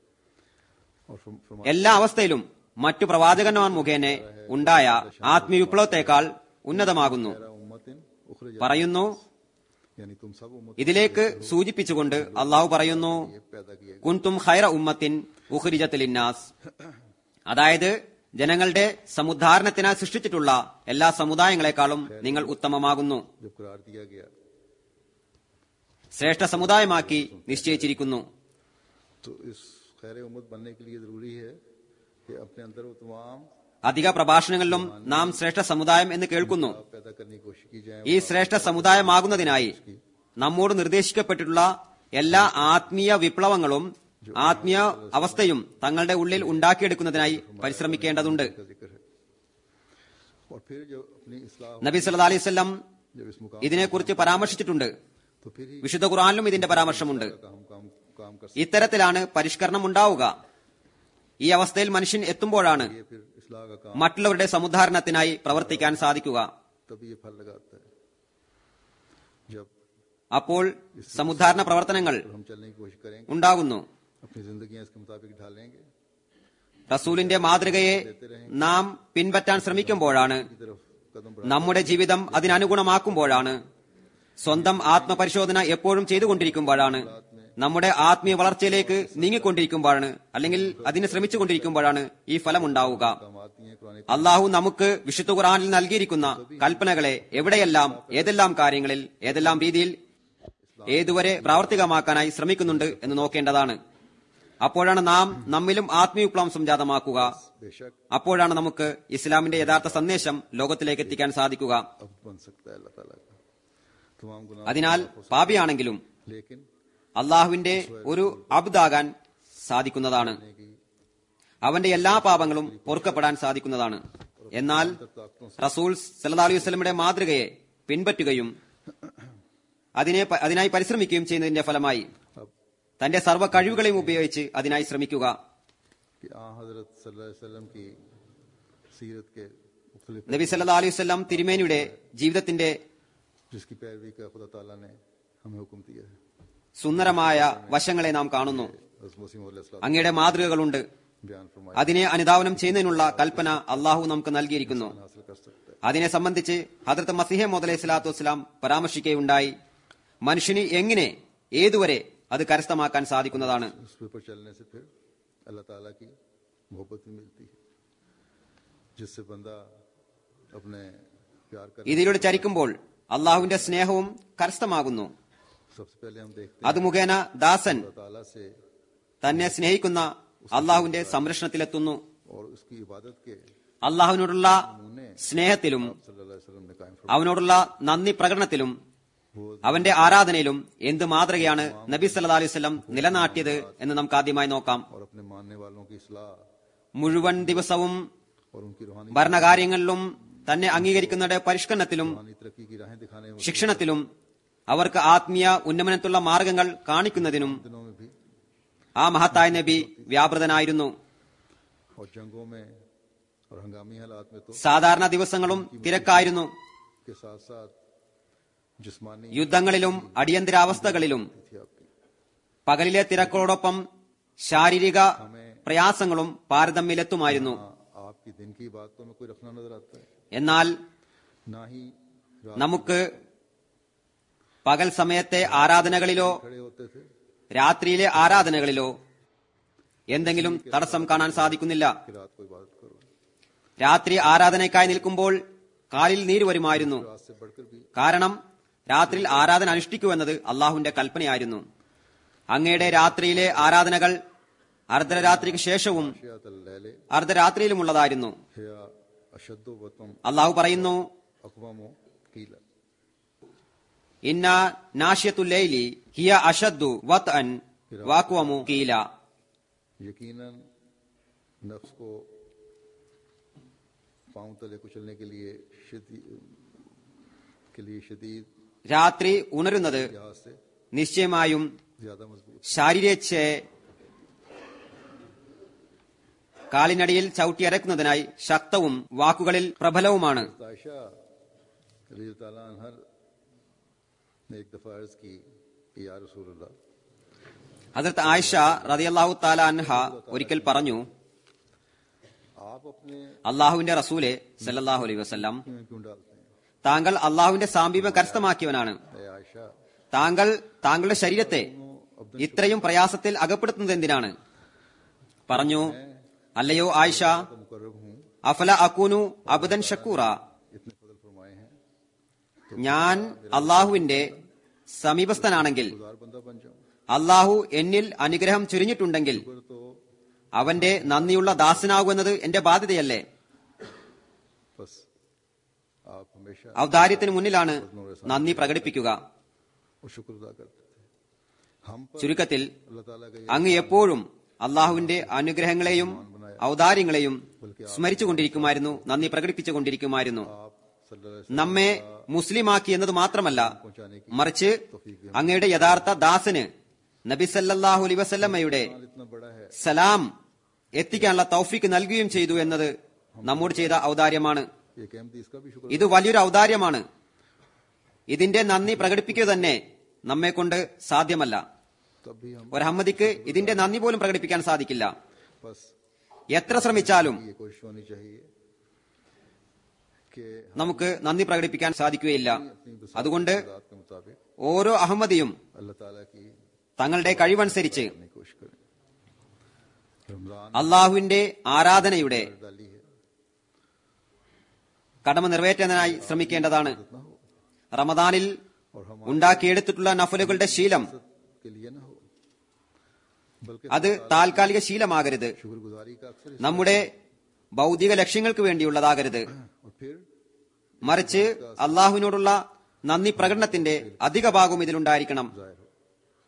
और फरम- फरमा എല്ലാ അവസ്ഥയിലും മറ്റു പ്രവാചകന്മാർ മുഖേന ഉണ്ടായ ആത്മീയ വിപ്ലവത്തെക്കാൾ ഉന്നതമാകുന്നു उम्मतिन उखरज പറയുന്നു यानी तुम सब उम्मत ഇതിലേക്ക് സൂചിപ്പിച്ചുകൊണ്ട് അള്ളാഹു പറയുന്നു ये पैदा किए गए കുൻതും ഖൈറ ഉമ്മത്തിൻ ഉഖ്രിജത്തിലിന്നാസ് അതായത് ജനങ്ങളുടെ സമുദ്ധാരണത്തിനായി സൃഷ്ടിച്ചിട്ടുള്ള എല്ലാ സമുദായങ്ങളെക്കാളും നിങ്ങൾ ഉത്തമമാകുന്നു जब करार दिया गया ശ്രേഷ്ഠ സമുദായമാക്കി നിശ്ചയിച്ചിരിക്കുന്നു तो इस खैर उम्मत बनने के लिए जरूरी है कि अपने अंदर वो तमाम അധിക പ്രഭാഷണങ്ങളിലും നാം ശ്രേഷ്ഠ സമുദായം എന്ന് കേൾക്കുന്നു पैदा करने की कोशिश की जाए ഈ ശ്രേഷ്ഠ സമുദായമാകുന്നതിനായി നമ്മോട് നിർദ്ദേശിക്കപ്പെട്ടിട്ടുള്ള എല്ലാ ആത്മീയ വിപ്ലവങ്ങളും ആത്മീയ അവസ്ഥയും തങ്ങളുടെ ഉള്ളിൽ ഉണ്ടാക്കിയെടുക്കുന്നതിനായി പരിശ്രമിക്കേണ്ടതുണ്ട് का जिक्र है और फिर जो अपनी इस्लाह നബി സല്ലാ അലൈഹി വല്ലം जब इस मुकाम ഇതിനെക്കുറിച്ച് പരാമർശിച്ചിട്ടുണ്ട് तो फिर ही വിശുദ്ധ ഖുറാനിലും ഇതിന്റെ പരാമർശമുണ്ട് का हम काम काम कर ഇത്തരത്തിലാണ് പരിഷ്കരണം ഉണ്ടാവുക ഈ അവസ്ഥയിൽ മനുഷ്യൻ എത്തുമ്പോഴാണ് सकते फिर इस्लाह का काम മറ്റുള്ളവരുടെ സമുദ്ധാരണത്തിനായി പ്രവർത്തിക്കാൻ സാധിക്കുക तभी ये फल लगाता है जब അപ്പോൾ സമുദ്ധാരണ പ്രവർത്തനങ്ങൾ हम चलने की कोशिश करेंगे ഉണ്ടാകുന്നു अपनी जिंदगियां इसके मुताबिक ढालेंगे റസൂലിന്റെ മാതൃകയെ നാം പിൻപറ്റാൻ ശ്രമിക്കുമ്പോഴാണ് की तरफ कदम നമ്മുടെ ജീവിതം അതിനനുഗുണമാക്കുമ്പോഴാണ് സ്വന്തം ആത്മപരിശോധന എപ്പോഴും ചെയ്തുകൊണ്ടിരിക്കുമ്പോഴാണ് നമ്മുടെ ആത്മീയ വളർച്ചയിലേക്ക് നീങ്ങിക്കൊണ്ടിരിക്കുമ്പോഴാണ് അല്ലെങ്കിൽ അതിന് ശ്രമിച്ചുകൊണ്ടിരിക്കുമ്പോഴാണ് ഈ ഫലം ഉണ്ടാവുക काम आती हैं कुरान അള്ളാഹു നമുക്ക് വിശുദ്ധ ഖുറാനിൽ നൽകിയിരിക്കുന്ന കൽപ്പനകളെ എവിടെയെല്ലാം ഏതെല്ലാം കാര്യങ്ങളിൽ ഏതെല്ലാം രീതിയിൽ ഏതുവരെ പ്രാവർത്തികമാക്കാനായി ശ്രമിക്കുന്നുണ്ട് എന്ന് നോക്കേണ്ടതാണ് അപ്പോഴാണ് നാം നമ്മിലും ആത്മീയവിപ്ലവം സംജാതമാക്കുക बेशक അപ്പോഴാണ് നമുക്ക് ഇസ്ലാമിന്റെ യഥാർത്ഥ സന്ദേശം ലോകത്തിലേക്ക് എത്തിക്കാൻ സാധിക്കുക अब बन सकता है अल्लाह ताला का तमाम गुनाह അതിനാൽ പാപിയാണെങ്കിലും लेकिन അള്ളാഹുവിന്റെ ഒരു അബ്ദാകാൻ സാധിക്കുന്നതാണ് അവന്റെ എല്ലാ പാപങ്ങളും പൊറുക്കപ്പെടാൻ സാധിക്കുന്നതാണ് എന്നാൽ റസൂൽ സല്ലല്ലാഹു അലൈഹി വസല്ലമയുടെ മാതൃകയെ പിൻപറ്റുകയും അതിനെ പ- അതിനായി പരിശ്രമിക്കുകയും ചെയ്യുന്നതിന്റെ ഫലമായി अब തന്റെ സർവ്വ കഴിവുകളെയും ഉപയോഗിച്ച് അതിനായി ശ്രമിക്കുക कि आ हजरत सल्लल्लाहु अलैहि वसल्लम की सीरत के मुख्तलिफ നബി സല്ലല്ലാഹു അലൈഹി വസല്ലം തിരുമേനിയുടെ ജീവിതത്തിന്റെ जिसकी पैरवी का खुदा ताला ने हमें हुक्म दिया है സുന്ദരമായ വശങ്ങളെ നാം കാണുന്നു हज़रत मसीह मौला अलैहि അങ്ങയുടെ മാതൃകകളുണ്ട് बयान फरमाया അതിനെ അനുധാവനം ചെയ്യുന്നതിനുള്ള കൽപ്പന അള്ളാഹു നമുക്ക് നൽകിയിരിക്കുന്നു हासिल कर सकता है അതിനെ സംബന്ധിച്ച് ഹദ്രത്ത് മസിഹ മുതലൈഹി സ്വലാത്തു വസ്സലാം പരാമർശിക്കുകയുണ്ടായി മനുഷ്യന് എങ്ങനെ ഏതുവരെ അത് കരസ്ഥമാക്കാൻ സാധിക്കുന്നതാണ് उस पर चलने से फिर अल्लाह ताला की मोहब्बत भी मिलती है जिससे बंदा अपने प्यार कर ഇതിലൂടെ ചരിക്കുമ്പോൾ അള്ളാഹുവിന്റെ സ്നേഹവും കരസ്ഥമാകുന്നു सबसे पहले हम देखते അത് മുഖേന ദാസൻ हैं ताला से തന്നെ സ്നേഹിക്കുന്ന അള്ളാഹുവിന്റെ സംരക്ഷണത്തിലെത്തുന്നു और उसकी इबादत के അള്ളാഹുവിനോടുള്ള സ്നേഹത്തിലും सल्लल्लाहु अलैहि वसल्लम ने कायम അവനോടുള്ള നന്ദി പ്രകടനത്തിലും അവന്റെ ആരാധനയിലും എന്ത് മാതൃകയാണ് നബി സല്ലാ അലൈഹി വസല്ലം നിലനാട്ടിയത് എന്ന് നമുക്ക് ആദ്യമായി നോക്കാം और अपने मानने वालों की इसलाह മുഴുവൻ ദിവസവും और उनकी रूहानी ഭരണകാര്യങ്ങളിലും തന്നെ അംഗീകരിക്കുന്നവരുടെ പരിഷ്കരണത്തിലും रूहानी तरक्की की राहें दिखाने में ശിക്ഷണത്തിലും അവർക്ക് ആത്മീയ ഉന്നമനത്തുള്ള മാർഗങ്ങൾ കാണിക്കുന്നതിനും दिनों में भी ആ മഹത്തായ നബി വ്യാപൃതനായിരുന്നു और जंगों में और हंगामी हालात में तो സാധാരണ ദിവസങ്ങളും തിരക്കായിരുന്നു के साथ साथ जिस्मानी യുദ്ധങ്ങളിലും അടിയന്തരാവസ്ഥകളിലും थी आपकी പകലിലെ തിരക്കുകളോടൊപ്പം ശാരീരിക പ്രയാസങ്ങളും പാരതമ്യലെത്തുമായിരുന്നു हाँ, आपकी दिन की बात तो हमें कोई रखना नजर आता है എന്നാൽ ना ही रात നമുക്ക് പകൽ സമയത്തെ ആരാധനകളിലോ खड़े होते थे രാത്രിയിലെ ആരാധനകളിലോ എന്തെങ്കിലും തടസ്സം കാണാൻ സാധിക്കുന്നില്ല कि रात को इबादत करो രാത്രി ആരാധനയ്ക്കായി നിൽക്കുമ്പോൾ കാലിൽ നീര് വരുമായിരുന്നു रात से बढ़कर भी കാരണം രാത്രിയിൽ ആരാധന അനുഷ്ഠിക്കൂ എന്നത് അള്ളാഹുവിന്റെ കൽപ്പനയായിരുന്നു അങ്ങയുടെ രാത്രിയിലെ ആരാധനകൾ അർദ്ധരാത്രിക്ക് ശേഷവും शियात लैले അർദ്ധരാത്രിയിലുമുള്ളതായിരുന്നു या अशद वतम അള്ളാഹു പറയുന്നു अकवामो कीला ഇന്ന നാഷ്യത്തുല്ലൈലി ഹിയ അഷദ്ദു വത് അൻ വാക്കുവമു കീല यकीनन नफ्स को पांव तले कुचलने के लिए शदीद के लिए शदीद രാത്രി ഉണരുന്നത് लिहाज से നിശ്ചയമായും ज्यादा मजबूत ശാരീരച്ഛയെ കാലിനടിയിൽ ചവിട്ടിയരക്കുന്നതിനായി ശക്തവും വാക്കുകളിൽ പ്രബലവുമാണ് आयशा रजी ताला अन्हर ने एक दफा अर्ज की कि या रसूल अल्लाह ഹജरത്ത് ആയിഷ റതിയല്ലാഹു താല അൻഹ ഒരിക്കൽ പറഞ്ഞു आप अपने അള്ളാഹുവിന്റെ റസൂലെ സല്ലല്ലാഹു അലൈഹി വസല്ലം में क्यों डालते हैं താങ്കൾ അള്ളാഹുവിന്റെ സാമീപ്യം കരസ്ഥമാക്കിയവനാണ് ए आयशा താങ്കൾ താങ്കളുടെ ശരീരത്തെ ഇത്രയും പ്രയാസത്തിൽ അകപ്പെടുത്തുന്നത് എന്തിനാണ് പറഞ്ഞു അല്ലയോ ആയിഷ तो मुकर्रब हूँ അഫല അക്കൂനു അബുദൻ ഷക്കൂറ इतने फजल फरमाए हैं ഞാൻ അള്ളാഹുവിന്റെ സമീപസ്ഥനാണെങ്കിൽ गुजार बंदा बन जाऊं അള്ളാഹു എന്നിൽ അനുഗ്രഹം ചുരിഞ്ഞിട്ടുണ്ടെങ്കിൽ फिर तो അവന്റെ നന്ദിയുള്ള ദാസനാകുമെന്നത് എന്റെ ബാധ്യതയല്ലേ बस आप हमेशा ഔദാര്യത്തിന് മുന്നിലാണ് നന്ദി പ്രകടിപ്പിക്കുക और शुक्र अदा करते थे हम पर ചുരുക്കത്തിൽ अल्लाह ताला का ये അങ്ങ് എപ്പോഴും അള്ളാഹുവിന്റെ അനുഗ്രഹങ്ങളെയും ഔദാര്യങ്ങളെയും സ്മരിച്ചുകൊണ്ടിരിക്കുമായിരുന്നു നന്ദി പ്രകടിപ്പിച്ചുകൊണ്ടിരിക്കുമായിരുന്നു आप सल्लल्लाहु अलैहि നമ്മെ മുസ്ലിമാക്കി എന്നത് മാത്രമല്ല वसल्लम पहुंचाने की മറിച്ച് അങ്ങയുടെ യഥാർത്ഥ ദാസന് നബി സല്ലല്ലാഹു അലൈഹി വസല്ലമ്മയുടെ माल इतना बड़ा है സലാം എത്തിക്കാനുള്ള തൗഫീക്ക് നൽകുകയും ചെയ്തു എന്നത് നമ്മോട് ചെയ്ത ഔദാര്യമാണ് ये कहमती इसका भी शुक्र ഇത് വലിയൊരു ഔദാര്യമാണ് ഇതിന്റെ നന്ദി പ്രകടിപ്പിക്കുക തന്നെ നമ്മെ കൊണ്ട് സാധ്യമല്ല तब भी हम ഒരഹമ്മദിക്ക് ഇതിന്റെ നന്ദി പോലും പ്രകടിപ്പിക്കാൻ സാധിക്കില്ല बस എത്ര ശ്രമിച്ചാലും ये कोशिश होनी चाहिए कि നമുക്ക് നന്ദി പ്രകടിപ്പിക്കാൻ സാധിക്കുകയില്ല अपनी बसात അതുകൊണ്ട് ज़ात के मुताबिक ഓരോ അഹമ്മദിയും अल्लाह ताला की തങ്ങളുടെ കഴിവനുസരിച്ച് करने की कोशिश करें रमजान അള്ളാഹുവിന്റെ ആരാധനയുടെ डाली है കടമ നിറവേറ്റുന്നതിനായി ശ്രമിക്കേണ്ടതാണ് ना हो റമദാനിൽ और हम ഉണ്ടാക്കിയെടുത്തിട്ടുള്ള നഫലുകളുടെ ശീലം के लिए ना हो बल्कि അത് താൽക്കാലിക ശീലമാകരുത് शुक्रगुजारी का अक्सर നമ്മുടെ ഭൗതിക ലക്ഷ്യങ്ങൾക്ക് വേണ്ടിയുള്ളതാകരുത് और फिर മറിച്ച് അള്ളാഹുവിനോടുള്ള നന്ദി പ്രകടനത്തിന്റെ അധിക ഭാഗവും ഇതിലുണ്ടായിരിക്കണം जाहिर हो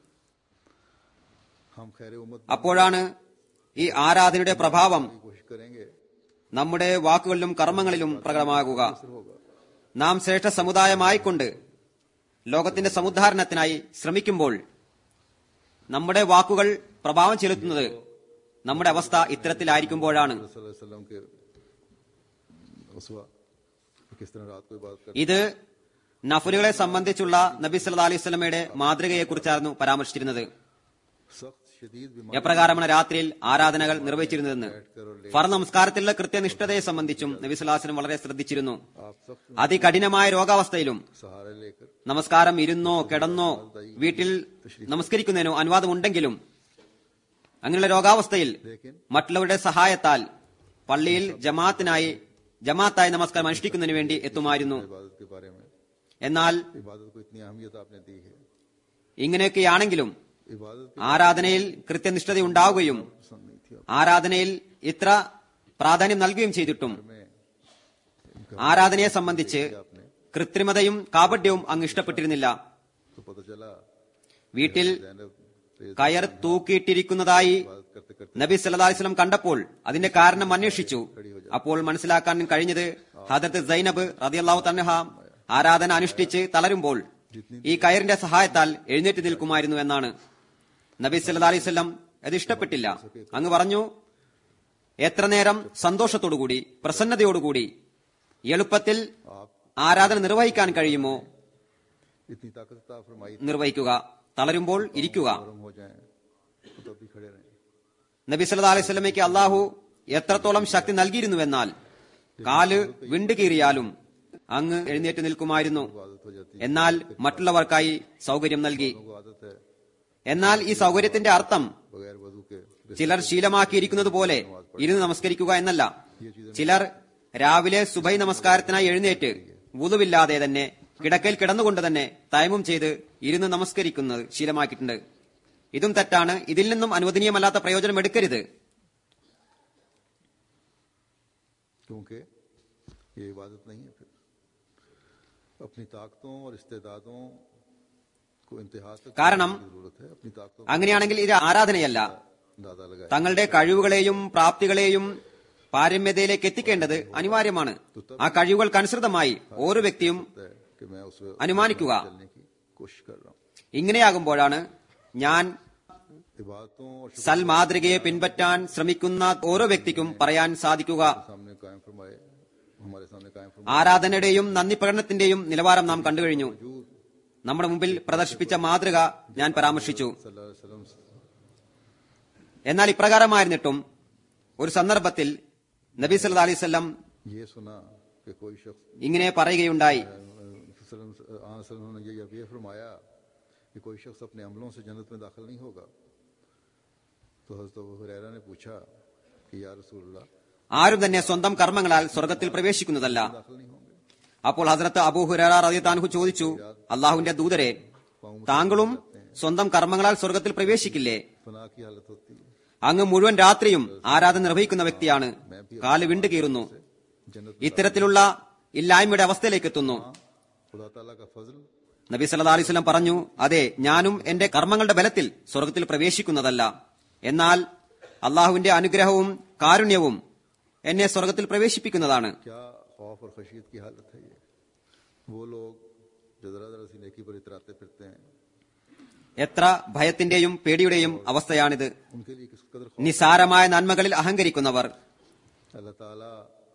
हम खैर उम्मत അപ്പോഴാണ് ഈ ആരാധനയുടെ പ്രഭാവം की कोशिश करेंगे നമ്മുടെ വാക്കുകളിലും കർമ്മങ്ങളിലും പ്രകടമാകുക असर होगा നാം ശ്രേഷ്ഠ സമുദായമായിക്കൊണ്ട് ലോകത്തിന്റെ സമുദ്ധാരണത്തിനായി ശ്രമിക്കുമ്പോൾ നമ്മുടെ വാക്കുകൾ പ്രഭാവം ചെലുത്തുന്നത് നമ്മുടെ അവസ്ഥ ഇത്തരത്തിലായിരിക്കുമ്പോഴാണ് सल्लल्लाहु अलैहि वसल्लम के उसवा किस तरह रात को इबादत कर ഇത് നഫലുകളെ സംബന്ധിച്ചുള്ള നബി സല്ലാ അലൈഹി സ്വലമയുടെ മാതൃകയെക്കുറിച്ചായിരുന്നു പരാമർശിച്ചിരുന്നത് सख्त शदीद बीमारी എപ്രകാരമാണ് രാത്രിയിൽ ആരാധനകൾ നിർവഹിച്ചിരുന്നതെന്ന് बैठकर और ले ഫർ നമസ്കാരത്തിലുള്ള കൃത്യനിഷ്ഠതയെ സംബന്ധിച്ചും നബി സ്വലാസ്ലം വളരെ ശ്രദ്ധിച്ചിരുന്നു आप सख्त അതികഠിനമായ രോഗാവസ്ഥയിലും सहारे लेकर നമസ്കാരം ഇരുന്നോ കിടന്നോ വീട്ടിൽ നമസ്കരിക്കുന്നതിനോ അനുവാദമുണ്ടെങ്കിലും അങ്ങനെയുള്ള രോഗാവസ്ഥയിൽ लेकिन മറ്റുള്ളവരുടെ സഹായത്താൽ പള്ളിയിൽ ജമാഅത്തിനായി ജമാഅത്തായി നമസ്കാരം അനുഷ്ഠിക്കുന്നതിന് വേണ്ടി എത്തുമായിരുന്നു इबादत के बारे में എന്നാൽ इबादत को इतनी अहमियत आपने दी है ഇങ്ങനെയൊക്കെയാണെങ്കിലും इबादत की ആരാധനയിൽ കൃത്യനിഷ്ഠതയുണ്ടാവുകയും पसंद नहीं थी ആരാധനയിൽ ഇത്ര പ്രാധാന്യം നൽകുകയും ചെയ്തിട്ടും में ആരാധനയെ സംബന്ധിച്ച് കൃത്രിമതയും കാപട്യവും അങ്ങ് ഇഷ്ടപ്പെട്ടിരുന്നില്ല तो पता चला വീട്ടിൽ जैनब रेज കയർ തൂക്കിയിട്ടിരിക്കുന്നതായി इबादत करते करते നബി സല്ലല്ലാഹു അലൈഹി വസല്ലം കണ്ടപ്പോൾ അതിന്റെ കാരണം അന്വേഷിച്ചു അപ്പോൾ മനസ്സിലാക്കാൻ കഴിഞ്ഞത് ഹദത്ത് സൈനബ് റളിയല്ലാഹു തൻഹ ആരാധന അനുഷ്ഠിച്ച് തളരുമ്പോൾ ഈ കയറിന്റെ സഹായത്താൽ എഴുന്നേറ്റ് നിൽക്കുമായിരുന്നു എന്നാണ് നബി സല്ലല്ലാഹു അലൈഹി വസല്ലം അത് ഇഷ്ടപ്പെട്ടില്ല അങ്ങ് പറഞ്ഞു എത്ര നേരം സന്തോഷത്തോടുകൂടി പ്രസന്നതയോടുകൂടി എളുപ്പത്തിൽ आप ആരാധന നിർവഹിക്കാൻ കഴിയുമോ इतनी ताकत अता फरमाई നിർവഹിക്കുക തളരുമ്പോൾ ഇരിക്കുക गरम हो जाए तो तब भी खड़े रहें നബി സല്ലല്ലാഹു അലൈഹി വസല്ലമയ്ക്ക് അള്ളാഹു എത്രത്തോളം ശക്തി നൽകിയിരുന്നുവെന്നാൽ കാല് വിണ്ടുകീറിയാലും അങ്ങ് എഴുന്നേറ്റ് നിൽക്കുമായിരുന്നു वो आदत हो जाती है എന്നാൽ മറ്റുള്ളവർക്കായി സൗകര്യം നൽകി वो आदत है എന്നാൽ ഈ സൗകര്യത്തിന്റെ അർത്ഥം बगैर वजू के ചിലർ ശീലമാക്കിയിരിക്കുന്നത് പോലെ ഇരുന്ന് നമസ്കരിക്കുക എന്നല്ല ചിലർ രാവിലെ സുബൈ നമസ്കാരത്തിനായി എഴുന്നേറ്റ് വുതുവില്ലാതെ തന്നെ കിടക്കയിൽ കിടന്നുകൊണ്ട് തന്നെ തയമം ചെയ്ത് ഇരുന്ന് നമസ്കരിക്കുന്നത് ശീലമാക്കിയിട്ടുണ്ട് ഇതും തെറ്റാണ് ഇതിൽ നിന്നും അനുവദനീയമല്ലാത്ത പ്രയോജനം എടുക്കരുത് क्योंकि ये इबादत नहीं है फिर अपनी ताकतों और इस्तेदादों को इंतहा तक കാരണം की जरूरत है अपनी ताकतों അങ്ങനെയാണെങ്കിൽ ഇത് ആരാധനയല്ല का अंदाजा लगाए തങ്ങളുടെ കഴിവുകളെയും പ്രാപ്തികളെയും പാരമ്യതയിലേക്ക് എത്തിക്കേണ്ടത് അനിവാര്യമാണ് ആ കഴിവുകൾക്കനുസൃതമായി ഓരോ വ്യക്തിയും है कि मैं उस അനുമാനിക്കുക चलने की कोशिश कर रहा हूँ ഇങ്ങനെയാകുമ്പോഴാണ് ഞാൻ इबादतों और शुक्र സൽ മാതൃകയെ പിൻപറ്റാൻ ശ്രമിക്കുന്ന ഓരോ വ്യക്തിക്കും പറയാൻ സാധിക്കുക सामने कायम फरमाए हमारे सामने कायम फरमाए ആരാധനയുടെയും നന്ദി പ്രകടനത്തിന്റെയും നിലവാരം നാം കണ്ടുകഴിഞ്ഞു वजूद നമ്മുടെ മുമ്പിൽ പ്രദർശിപ്പിച്ച മാതൃക ഞാൻ പരാമർശിച്ചു सल्लल्लाहु अलैहि वसल्लम എന്നാൽ ഇപ്രകാരമായിരുന്നിട്ടും ഒരു സന്ദർഭത്തിൽ നബി സല്ലല്ലാഹു അലൈഹി വസല്ലം ये सुना कि कोई शख्स ഇങ്ങനെ പറയുകയുണ്ടായി वसल्लम आन वसल्लम ने ये ये फरमाया कि कोई शख्स अपने अमलों से जन्नत में दाखिल नहीं होगा तो हजरत अबू हुरैरा ने पूछा कि या रसूलल्लाह ആരും തന്നെ സ്വന്തം കർമ്മങ്ങളാൽ സ്വർഗത്തിൽ പ്രവേശിക്കുന്നതല്ല दाखिल नहीं होंगे അപ്പോൾ ഹസ്രത്ത് അബൂ ഹുരാറ റളിയല്ലാഹു ചോദിച്ചു അള്ളാഹുവിന്റെ ദൂതരെ താങ്കളും സ്വന്തം കർമ്മങ്ങളാൽ സ്വർഗത്തിൽ പ്രവേശിക്കില്ലേ फना की हालत होती है അങ്ങ് മുഴുവൻ രാത്രിയും ആരാധന നിർവഹിക്കുന്ന വ്യക്തിയാണ് കാല് വിണ്ടുകീറുന്നു जन्नत ഇത്തരത്തിലുള്ള ഇല്ലായ്മയുടെ അവസ്ഥയിലേക്ക് എത്തുന്നു खुदा ताला का फजल നബി സല്ലല്ലാഹു അലൈഹി വസല്ലം പറഞ്ഞു അതെ ഞാനും എന്റെ കർമ്മങ്ങളുടെ ബലത്തിൽ സ്വർഗത്തിൽ പ്രവേശിക്കുന്നതല്ല എന്നാൽ അള്ളാഹുവിന്റെ അനുഗ്രഹവും കാരുണ്യവും എന്നെ സ്വർഗത്തിൽ പ്രവേശിപ്പിക്കുന്നതാണ് क्या खौफ और खशीत की हालत है ये वो लोग जो जरा जरा सी नेकी पर इतराते फिरते हैं എത്ര ഭയത്തിന്റെയും പേടിയുടെയും അവസ്ഥയാണിത് उनके लिए किस कदर നിസാരമായ നന്മകളിൽ അഹങ്കരിക്കുന്നവർ खौफ अल्लाह ताला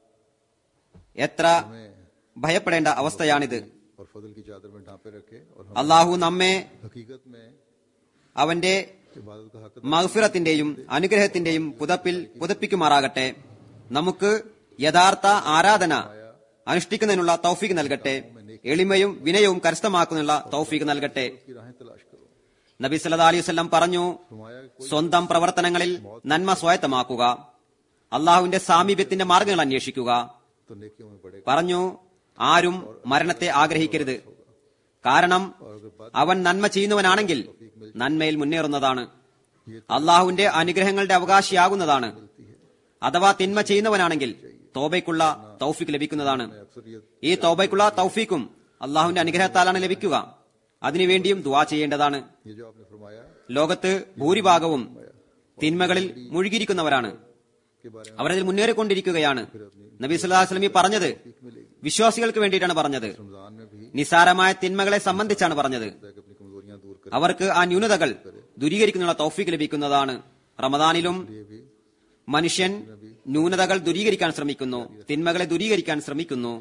എത്ര ഭയപ്പെടേണ്ട അവസ്ഥയാണിത് और फजल की चादर में ढांपे रखे और हम അള്ളാഹു നമ്മെ हकीकत में അവന്റെ इबादत का हक മഹഫിറത്തിന്റെയും അനുഗ്രഹത്തിന്റെയും പുതപ്പിൽ പുതപ്പിക്കുമാറാകട്ടെ നമുക്ക് യഥാർത്ഥ ആരാധന അനുഷ്ഠിക്കുന്നതിനുള്ള തൗഫീക്ക് നൽകട്ടെ എളിമയും വിനയവും കരസ്ഥമാക്കുന്നതിനുള്ള തൗഫീക്ക് നൽകട്ടെ की राहें तलाश करो നബി സല്ലല്ലാഹു അലൈഹി വസല്ലം പറഞ്ഞു फरमाया कि कोई സ്വന്തം പ്രവർത്തനങ്ങളിൽ നന്മ സ്വായത്തമാക്കുക അള്ളാഹുവിന്റെ സാമീപ്യത്തിന്റെ മാർഗങ്ങൾ അന്വേഷിക്കുക तो नेकियों में बढ़ेगा പറഞ്ഞു ആരും മരണത്തെ ആഗ്രഹിക്കരുത് കാരണം അവൻ നന്മ ചെയ്യുന്നവനാണെങ്കിൽ നന്മയിൽ മുന്നേറുന്നതാണ് അള്ളാഹുവിന്റെ അനുഗ്രഹങ്ങളുടെ അവകാശിയാകുന്നതാണ് അഥവാ തിന്മ ചെയ്യുന്നവനാണെങ്കിൽ തോബയ്ക്കുള്ള തൗഫീക്ക് ലഭിക്കുന്നതാണ് अक्सरियत ഈ തോബയ്ക്കുള്ള തൗഫീക്കും അള്ളാഹുവിന്റെ അനുഗ്രഹത്താലാണ് ലഭിക്കുക അതിനുവേണ്ടിയും ദുവാ ചെയ്യേണ്ടതാണ് ये जो आपने फरमाया ലോകത്ത് ഭൂരിഭാഗവും തിന്മകളിൽ മുഴുകിയിരിക്കുന്നവരാണ് के बारे में അവരതിൽ മുന്നേറിക്കൊണ്ടിരിക്കുകയാണ് നബി സല്ലല്ലാഹു അലൈഹി വസല്ലം ഈ പറഞ്ഞത് വിശ്വാസികൾക്ക് വേണ്ടിയിട്ടാണ് പറഞ്ഞത് रमजान में भी നിസാരമായ തിന്മകളെ സംബന്ധിച്ചാണ് പറഞ്ഞത് है कि अपनी कमजोरियां दूर कर അവർക്ക് ആ ന്യൂനതകൾ ദൂരീകരിക്കുന്നതിനുള്ള തൗഫീക്ക് ലഭിക്കുന്നതാണ് റമദാനിലും ये भी മനുഷ്യൻ ന്യൂനതകൾ ദൂരീകരിക്കാൻ ശ്രമിക്കുന്നു തിന്മകളെ ദൂരീകരിക്കാൻ ശ്രമിക്കുന്നു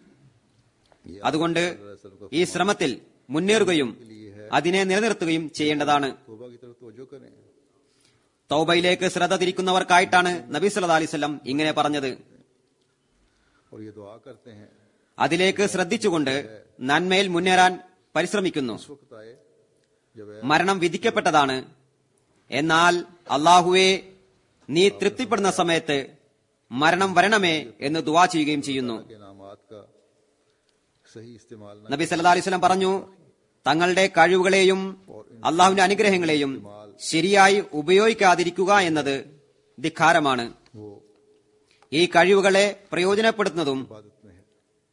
അതുകൊണ്ട് ഈ ശ്രമത്തിൽ മുന്നേറുകയും അതിനെ നിലനിർത്തുകയും ചെയ്യേണ്ടതാണ് तोबा की तरफ तवज्जो करें തൗബയിലേക്ക് ശ്രദ്ധ തിരിക്കുന്നവർക്കായിട്ടാണ് നബി സല്ലല്ലാഹു അലൈഹി വസല്ലം ഇങ്ങനെ പറഞ്ഞത് और ये दुआ करते हैं അതിലേക്ക് ശ്രദ്ധിച്ചുകൊണ്ട് നന്മയിൽ മുന്നേറാൻ പരിശ്രമിക്കുന്നു उस वक्त आए जब മരണം വിധിക്കപ്പെട്ടതാണ് എന്നാൽ അള്ളാഹുവെ നീ തൃപ്തിപ്പെടുന്ന സമയത്ത് മരണം വരണമേ എന്ന് ദുവാ ചെയ്യുകയും ചെയ്യുന്നു के नामात का सही इस्तेमाल न നബി സല്ലല്ലാഹു അലൈഹി വസല്ലം പറഞ്ഞു തങ്ങളുടെ കഴിവുകളെയും അള്ളാഹുവിന്റെ അനുഗ്രഹങ്ങളെയും ശരിയായി ഉപയോഗിക്കാതിരിക്കുക എന്നത് ധിക്കാരമാണ് वो ഈ കഴിവുകളെ പ്രയോജനപ്പെടുത്തുന്നതും इबादत में है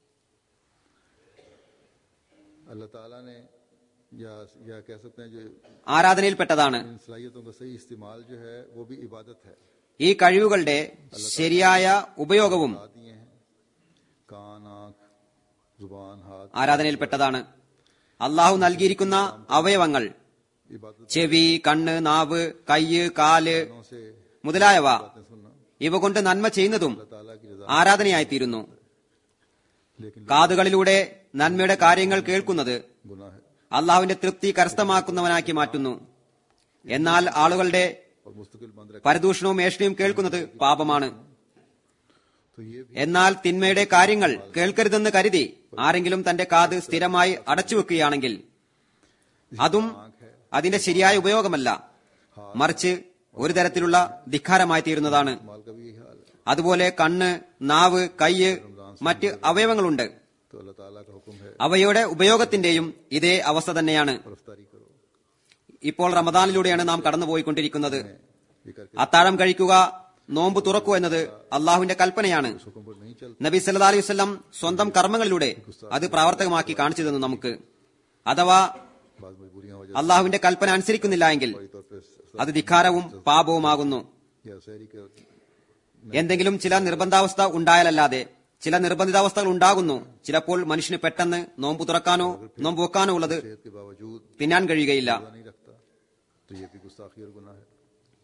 अल्लाह ताला ने या या कह सकते हैं जो ആരാധനയിൽപ്പെട്ടതാണ് इन सलाहियतों का सही इस्तेमाल जो है वो भी इबादत है ഈ കഴിവുകളുടെ ശരിയായ ഉപയോഗവും बता दिए हैं कान आंख जुबान हाथ ആരാധനയിൽപ്പെട്ടതാണ് അള്ളാഹു നൽകിയിരിക്കുന്ന അവയവങ്ങൾ इबादत ചെവി കണ്ണ് നാവ് കയ്യ് കാല് से മുതലായവ बातें सुनना ഇവ കൊണ്ട് നന്മ ചെയ്യുന്നതും अल्लाह ताला की रजा ആരാധനയായിത്തീരുന്നു लेकिन കാതുകളിലൂടെ നന്മയുടെ കാര്യങ്ങൾ കേൾക്കുന്നത് गुनाह है അള്ളാഹുവിന്റെ തൃപ്തി കരസ്ഥമാക്കുന്നവനാക്കി മാറ്റുന്നു എന്നാൽ ആളുകളുടെ और मुस्तकिल बंद रख പരദൂഷണവും ഏഷണിയും കേൾക്കുന്നത് പാപമാണ് तो ये भी എന്നാൽ തിന്മയുടെ കാര്യങ്ങൾ കേൾക്കരുതെന്ന് കരുതി ആരെങ്കിലും തന്റെ കാത് സ്ഥിരമായി അടച്ചുവെക്കുകയാണെങ്കിൽ അതും അതിന്റെ ശരിയായ ഉപയോഗമല്ല മറിച്ച് ഒരു തരത്തിലുള്ള ധിക്കാരമായി തീരുന്നതാണ് माल का भी यही हाल है അതുപോലെ കണ്ണ് നാവ് കയ്യ് മറ്റ് അവയവങ്ങളുണ്ട് तो अल्लाह ताला का हुक्म है അവയുടെ ഉപയോഗത്തിന്റെയും ഇതേ അവസ്ഥ തന്നെയാണ് रफ्तारी करो ഇപ്പോൾ റമദാനിലൂടെയാണ് നാം കടന്നുപോയിക്കൊണ്ടിരിക്കുന്നത് ये करके അത്താഴം കഴിക്കുക നോമ്പ് തുറക്കൂ എന്നത് അള്ളാഹുവിന്റെ കൽപ്പനയാണ് उस हुक्म पर नहीं चल നബി സല്ലാ അലൈഹി വസ്ലം സ്വന്തം കർമ്മങ്ങളിലൂടെ അത് പ്രാവർത്തികമാക്കി കാണിച്ചു തന്നു നമുക്ക് അഥവാ बाद मजबूरियां हो അള്ളാഹുവിന്റെ കൽപ്പന അനുസരിക്കുന്നില്ല എങ്കിൽ जाती तौर पर അത് ധിക്കാരവും പാപവുമാകുന്നു या शहरी के എന്തെങ്കിലും ചില നിർബന്ധാവസ്ഥ ഉണ്ടായാലല്ലാതെ ചില നിർബന്ധിതാവസ്ഥകൾ ഉണ്ടാകുന്നു ചിലപ്പോൾ മനുഷ്യന് പെട്ടെന്ന് നോമ്പ് തുറക്കാനോ നോമ്പ് വെക്കാനോ ഉള്ളത് सेहत के बावजूद തിന്നാൻ കഴിയുകയില്ല रोजा नहीं रखता तो ये भी गुस्ताखी और गुनाह है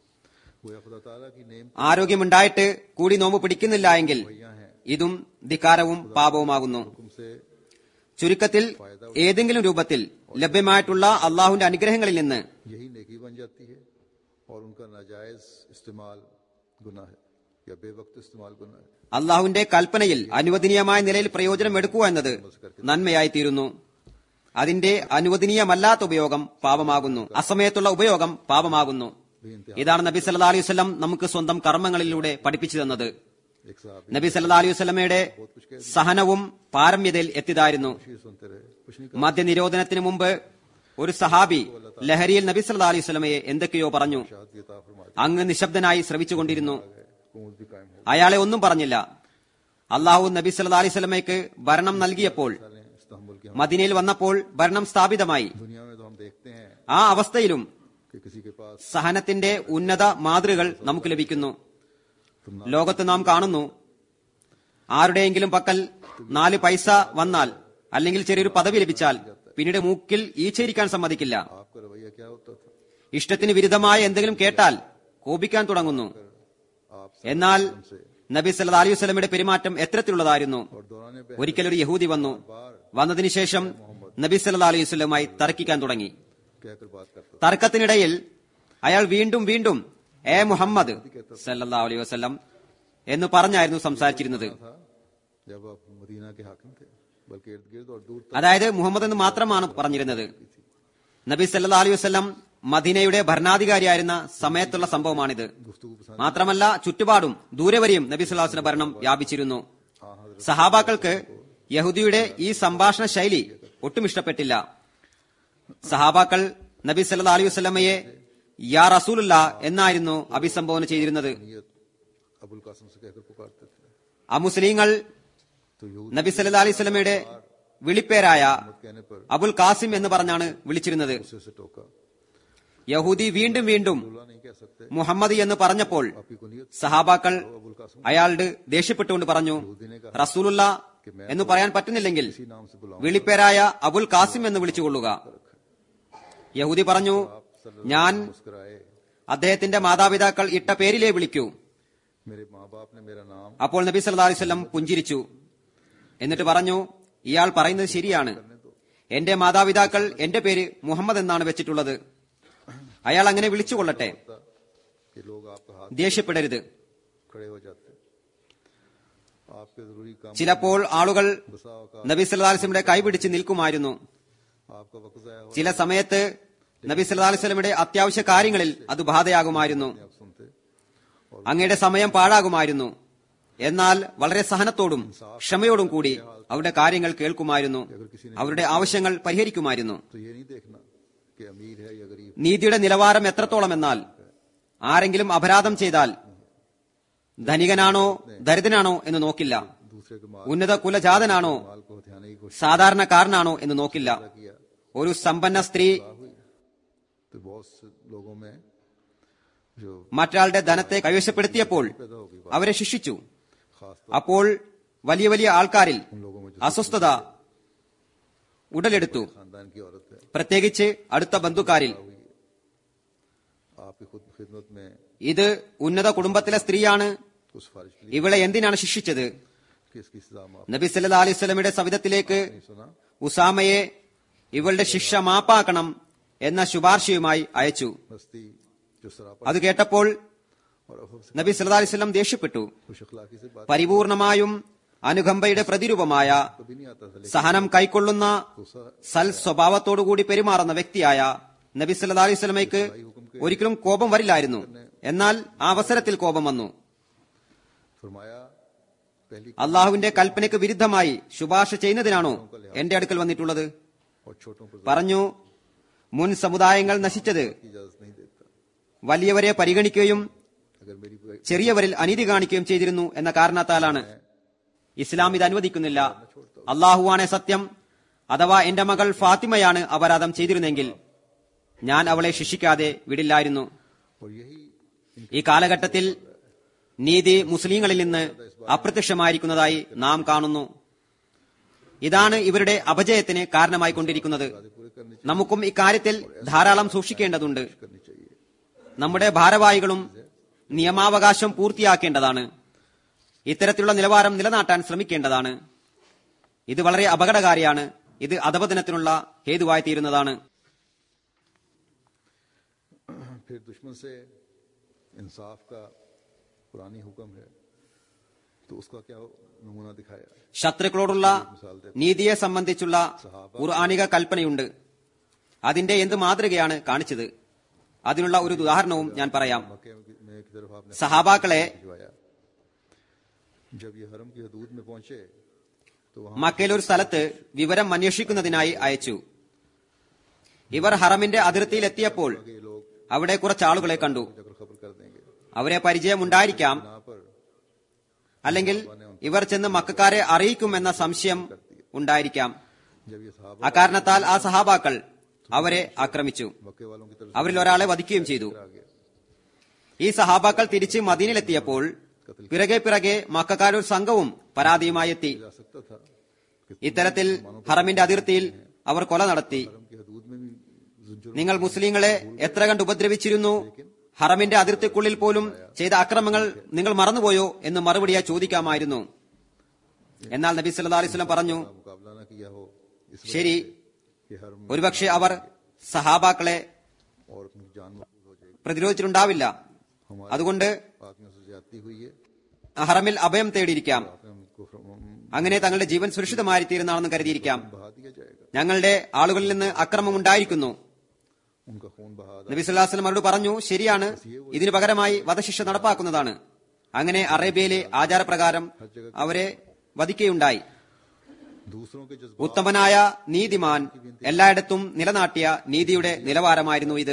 गोया खुदा ताला की नेम ആരോഗ്യമുണ്ടായിട്ട് കൂടി നോമ്പ് പിടിക്കുന്നില്ല എങ്കിൽ यहाँ है ഇതും ധിക്കാരവും പാപവുമാകുന്നു हुक्म से ചുരുക്കത്തിൽ ഏതെങ്കിലും രൂപത്തിൽ ലഭ്യമായിട്ടുള്ള അള്ളാഹുവിന്റെ അനുഗ്രഹങ്ങളിൽ നിന്ന് यही नेकी बन जाती है और उनका नाजायज इस्तेमाल गुनाह है या बेवक्त इस्तेमाल गुनाह है അള്ളാഹുവിന്റെ കൽപ്പനയിൽ അനുവദനീയമായ നിലയിൽ പ്രയോജനം എടുക്കുക എന്നത് നന്മയായി തീരുന്നു അതിന്റെ അനുവദനീയമല്ലാത്ത ഉപയോഗം പാപമാകുന്നു അസമയത്തുള്ള ഉപയോഗം പാപമാകുന്നു ഇതാണ് നബി സല്ലാ അലൈഹി വസ്ലം നമുക്ക് സ്വന്തം കർമ്മങ്ങളിലൂടെ പഠിപ്പിച്ചു തന്നത് एक साहब നബി സല്ലാ അലൈഹി വസ്ലമയുടെ സഹനവും പാരമ്യതയിൽ എത്തിയതായിരുന്നു खुशी सुनते रहे कुछ नहीं മദ്യനിരോധനത്തിന് മുമ്പ് ഒരു സഹാബി ലഹരിയിൽ നബി സല്ലാ അലൈഹി വസ്ലമയെ എന്തൊക്കെയോ പറഞ്ഞു शाद की अता फरमा അങ്ങ് നിശബ്ദനായി ശ്രവിച്ചുകൊണ്ടിരുന്നു कुमत भी कायम हो അയാളെ ഒന്നും പറഞ്ഞില്ല അള്ളാഹു നബി സല്ലാ അലൈഹി സ്വലമയ്ക്ക് ഭരണം നൽകിയപ്പോൾ सालें इस्तांबुल की हम മദീനയിൽ വന്നപ്പോൾ ഭരണം സ്ഥാപിതമായി दुनिया में तो हम देखते हैं ആ അവസ്ഥയിലും कि किसी के पास സഹനത്തിന്റെ ഉന്നത മാതൃകൾ നമുക്ക് ലഭിക്കുന്നു तुम ना ലോകത്ത് നാം കാണുന്നു ആരുടെയെങ്കിലും പക്കൽ നാല് പൈസ വന്നാൽ അല്ലെങ്കിൽ ചെറിയൊരു പദവി ലഭിച്ചാൽ പിന്നീട് മൂക്കിൽ ഈച്ചേരിക്കാൻ സമ്മതിക്കില്ല आपका रवैया क्या होता था ഇഷ്ടത്തിന് വിരുദ്ധമായ എന്തെങ്കിലും കേട്ടാൽ കോപിക്കാൻ തുടങ്ങുന്നു आप എന്നാൽ നബി സല്ലാ അലൈഹി വസ്ലമയുടെ പെരുമാറ്റം എത്തരത്തിലുള്ളതായിരുന്നു और दौराने पे ഒരിക്കൽ ഒരു യഹൂദി വന്നു വന്നതിന് ശേഷം നബി സല്ലാ അലൈഹി വസ്ലമായി തർക്കിക്കാൻ തുടങ്ങി कहकर बात करता തർക്കത്തിനിടയിൽ അയാൾ വീണ്ടും വീണ്ടും ഏ മുഹമ്മദ് സല്ലല്ലാഹു അലൈഹി വസല്ലം എന്ന് പറഞ്ഞായിരുന്നു സംസാരിച്ചിരുന്നത് था जब आप मदीना के हाकिम थे बल्कि इर्द गिर्द और दूर तक അതായത് മുഹമ്മദ് എന്ന് മാത്രമാണ് പറഞ്ഞിരുന്നത് നബി സല്ലല്ലാഹു അലൈഹി വസല്ലം മദീനയുടെ ഭരണാധികാരിയായിരുന്ന സമയത്തുള്ള സംഭവമാണിത് गुफ्तगू पसंद മാത്രമല്ല ചുറ്റുപാടും ദൂരെ വരെയും നബി സല്ലാഹുസിന്റെ ഭരണം വ്യാപിച്ചിരുന്നു हाँ हजरत സഹാബാക്കൾക്ക് യഹൂദിയുടെ ഈ സംഭാഷണ ശൈലി ഒട്ടും ഇഷ്ടപ്പെട്ടില്ല സഹാബാക്കൾ നബി സല്ലാ അലൈഹി വസ്ലമയെ യാ റസൂലുള്ള എന്നായിരുന്നു അഭിസംബോധന ചെയ്തിരുന്നത് नीयत अबुल कासिम से कहकर पुकारते थे അമുസ്ലിങ്ങൾ तो यूद നബി സല്ലാ അലൈഹി സ്വലമയുടെ വിളിപ്പേരായ कहने पर അബുൽ കാസിം എന്ന് പറഞ്ഞാണ് വിളിച്ചിരുന്നത് उसे से टोका യഹൂദി വീണ്ടും വീണ്ടും अब्दुल्ला नहीं कह सकते മുഹമ്മദ് എന്ന് പറഞ്ഞപ്പോൾ आपकी कुनियत സഹാബാക്കൾ अबुल कासिम അയാളുടെ ദേഷ്യപ്പെട്ടുകൊണ്ട് പറഞ്ഞു यहूदी ने कहा റസൂലുള്ള എന്ന് പറയാൻ പറ്റുന്നില്ലെങ്കിൽ इसी नाम से बुलाऊं വിളിപ്പേരായ അബുൽ കാസിം എന്ന് വിളിച്ചുകൊള്ളുക യഹൂദി പറഞ്ഞു ഞാൻ मुस्कुराए അദ്ദേഹത്തിന്റെ മാതാപിതാക്കൾ ഇട്ട പേരിലേ വിളിക്കൂ मेरे माँ बाप ने मेरा नाम അപ്പോൾ നബി സല്ലാ അലൈവല്ലം പുഞ്ചിരിച്ചു എന്നിട്ട് പറഞ്ഞു ഇയാൾ പറയുന്നത് ശരിയാണ് എന്റെ മാതാപിതാക്കൾ എന്റെ പേര് മുഹമ്മദ് എന്നാണ് വെച്ചിട്ടുള്ളത് അയാൾ അങ്ങനെ വിളിച്ചുകൊള്ളട്ടെ था कि लोग आपका हाथ ദേഷ്യപ്പെടരുത് खड़े हो जाते आपके जरूरी काम ചിലപ്പോൾ ആളുകൾ बसाव का നബി സല്ലാ അലിസ്ലമിയുടെ കൈപിടിച്ച് നിൽക്കുമായിരുന്നു आपका वक्त जाया हो ചില സമയത്ത് നബി സല്ലാ അലിസ്ലമിയുടെ അത്യാവശ്യ കാര്യങ്ങളിൽ അത് ബാധയാകുമായിരുന്നു आप सुनते അങ്ങയുടെ സമയം പാഴാകുമായിരുന്നു എന്നാൽ വളരെ സഹനത്തോടും ക്ഷമയോടും കൂടി അവരുടെ കാര്യങ്ങൾ കേൾക്കുമായിരുന്നു അവരുടെ ആവശ്യങ്ങൾ പരിഹരിക്കുമായിരുന്നു तो ये नहीं देखना कि अमीर है या गरीब നീതിയുടെ നിലവാരം എത്രത്തോളം എന്നാൽ ആരെങ്കിലും അപരാധം ചെയ്താൽ ധനികനാണോ ദരിദ്രനാണോ എന്ന് നോക്കില്ല दूसरे के माल ഉന്നത കുലജാതനാണോ माल को हथियाने की कोशिश സാധാരണക്കാരനാണോ എന്ന് നോക്കില്ല किया ഒരു സമ്പന്ന സ്ത്രീ हुई तो बहुत से लोगों में जो മറ്റൊരാളുടെ ധനത്തെ കൈവശപ്പെടുത്തിയപ്പോൾ पैदा होगी അവരെ ശിക്ഷിച്ചു खास അപ്പോൾ വലിയ വലിയ ആൾക്കാരിൽ उन लोगों में जो അസ്വസ്ഥത ഉടലെടുത്തു खानदान की औरत है പ്രത്യേകിച്ച് അടുത്ത ബന്ധുക്കാരിൽ ഇത് ഉന്നത കുടുംബത്തിലെ സ്ത്രീയാണ് तो सिफारिश के लिए ഇവളെ എന്തിനാണ് ശിക്ഷിച്ചത് कि इसकी सजा माफ നബി സല്ലാ അലൈഹി സ്വലമിയുടെ സവിധത്തിലേക്ക് नहीं सुना ഉസാമയെ ഇവളുടെ ശിക്ഷ മാപ്പാക്കണം എന്ന ശുപാർശയുമായി അയച്ചു मस्ती जो सरापा അത് കേട്ടപ്പോൾ और अफव से നബി സല്ലാ അലൈഹി സ്വലം ദേഷ്യപ്പെട്ടു खुश अखलाकी से बात പരിപൂർണമായും അനുകമ്പയുടെ പ്രതിരൂപമായ कभी नहीं आता था लेकिन സഹനം കൈക്കൊള്ളുന്ന गुस्सा സൽ സ്വഭാവത്തോടുകൂടി പെരുമാറുന്ന വ്യക്തിയായ നബി സല്ലാ അലൈഹി സ്വലമയ്ക്ക് ഒരിക്കലും കോപം വരില്ലായിരുന്നു എന്നാൽ ആ അവസരത്തിൽ കോപം വന്നു फरमाया पहली അള്ളാഹുവിന്റെ കൽപ്പനയ്ക്ക് വിരുദ്ധമായി ശുപാർശ ചെയ്യുന്നതിനാണോ എന്റെ അടുക്കൽ വന്നിട്ടുള്ളത് और छोटों पर പറഞ്ഞു മുൻ സമുദായങ്ങൾ നശിച്ചത് की इजाजत नहीं देता വലിയവരെ പരിഗണിക്കുകയും अगर मेरी कोई ചെറിയവരിൽ അനീതി കാണിക്കുകയും ചെയ്തിരുന്നു എന്ന കാരണത്താലാണ് ഇസ്ലാം ഇത് അനുവദിക്കുന്നില്ല അള്ളാഹുവാണ് സത്യം അഥവാ എന്റെ മകൾ ഫാത്തിമയാണ് അപരാധം ചെയ്തിരുന്നെങ്കിൽ ഞാൻ അവളെ ശിക്ഷിക്കാതെ വിടില്ലായിരുന്നു और यही ഈ കാലഘട്ടത്തിൽ നീതി മുസ്ലിങ്ങളിൽ നിന്ന് അപ്രത്യക്ഷമായിരിക്കുന്നതായി നാം കാണുന്നു ഇതാണ് ഇവരുടെ അപജയത്തിന് കാരണമായി കൊണ്ടിരിക്കുന്നത് पूरे करनी നമുക്കും ഇക്കാര്യത്തിൽ ധാരാളം സൂക്ഷിക്കേണ്ടതുണ്ട് करनी चाहिए നമ്മുടെ ഭാരവാഹികളും നിയമാവകാശം പൂർത്തിയാക്കേണ്ടതാണ് ഇത്തരത്തിലുള്ള നിലവാരം നിലനാട്ടാൻ ശ്രമിക്കേണ്ടതാണ് ഇത് വളരെ അപകടകാരിയാണ് ഇത് അധപതനത്തിനുള്ള ഹേതുവായി തീരുന്നതാണ് फिर दुश्मन से इंसाफ का पुरानी हुक्म है तो उसका क्या नमूना दिखाया ശത്രുക്കളോടുള്ള നീതിയെ സംബന്ധിച്ചുള്ള ഖുർആാനിക കൽപ്പനയുണ്ട് അതിന്റെ എന്ത് മാതൃകയാണ് കാണിച്ചത് അതിനുള്ള ഒരു ഉദാഹരണവും ഞാൻ പറയാം मक्के में की तरफ आपने സഹാബാക്കളെ भिजवाया जब ये हरम की हदूद में पहुंचे तो वहां മക്കയിൽ ഒരു സ്ഥലത്ത് വിവരം അന്വേഷിക്കുന്നതിനായി അയച്ചു ഇവർ ഹറമിന്റെ അതിർത്തിയിൽ എത്തിയപ്പോൾ के ये लोग അവിടെ കുറച്ച് ആളുകളെ കണ്ടു जगह खबर कर देंगे അവരെ പരിചയമുണ്ടായിരിക്കാം यहाँ पर അല്ലെങ്കിൽ ഇവർ ചെന്ന് മക്കാരെ അറിയിക്കുമെന്ന സംശയം ഉണ്ടായിരിക്കാം जब ये साहब അക്കാരണത്താൽ ആ സഹാബാക്കൾ അവരെ ആക്രമിച്ചു मक्के वालों की तरफ അവരിൽ ഒരാളെ വധിക്കുകയും ചെയ്തു से आ गया ഈ സഹാബാക്കൾ തിരിച്ച് മദീനിലെത്തിയപ്പോൾ പിറകെ പിറകെ മക്കാരൊരു സംഘവും പരാതിയുമായി എത്തി जा सकता था कि ഇത്തരത്തിൽ ഹറമിന്റെ അതിർത്തിയിൽ അവർ കൊല നടത്തി हरम की हदूद में भी जुर्म നിങ്ങൾ മുസ്ലിങ്ങളെ എത്ര കണ്ട് ഉപദ്രവിച്ചിരുന്നു ഹറമിന്റെ അതിർത്തിക്കുള്ളിൽ പോലും ചെയ്ത അക്രമങ്ങൾ നിങ്ങൾ മറന്നുപോയോ എന്ന് മറുപടിയായി ചോദിക്കാമായിരുന്നു എന്നാൽ നബി സല്ലാ അലൈഹി സ്വലം പറഞ്ഞു का मुकाबला न किया हो इस वजह ശരി कि हरम ഒരുപക്ഷെ അവർ സഹാബാക്കളെ और अपनी जान महफूज हो जाएगी പ്രതിരോധിച്ചിട്ടുണ്ടാവില്ല അതുകൊണ്ട് आदमियों से ज्यादती हुई है ഹറമിൽ അഭയം തേടിയിരിക്കാം आपने हमको फ्रम- അങ്ങനെ തങ്ങളുടെ ജീവൻ സുരക്ഷിതമായി തീരുന്നാണെന്ന് കരുതിയിരിക്കാം बहा दिया जाएगा ഞങ്ങളുടെ ആളുകളിൽ നിന്ന് അക്രമം ഉണ്ടായിരിക്കുന്നു उनका खून बहा നബി സുല്ലാസ്ലം അവരോട് പറഞ്ഞു ശരിയാണ് ഇതിനു പകരമായി വധശിക്ഷ നടപ്പാക്കുന്നതാണ് അങ്ങനെ അറേബ്യയിലെ ആചാരപ്രകാരം അവരെ വധിക്കുകയുണ്ടായി दूसरों के जज्बा ഉത്തമനായ നീതിമാൻ എല്ലായിടത്തും നിലനാട്ടിയ നീതിയുടെ നിലവാരമായിരുന്നു ഇത്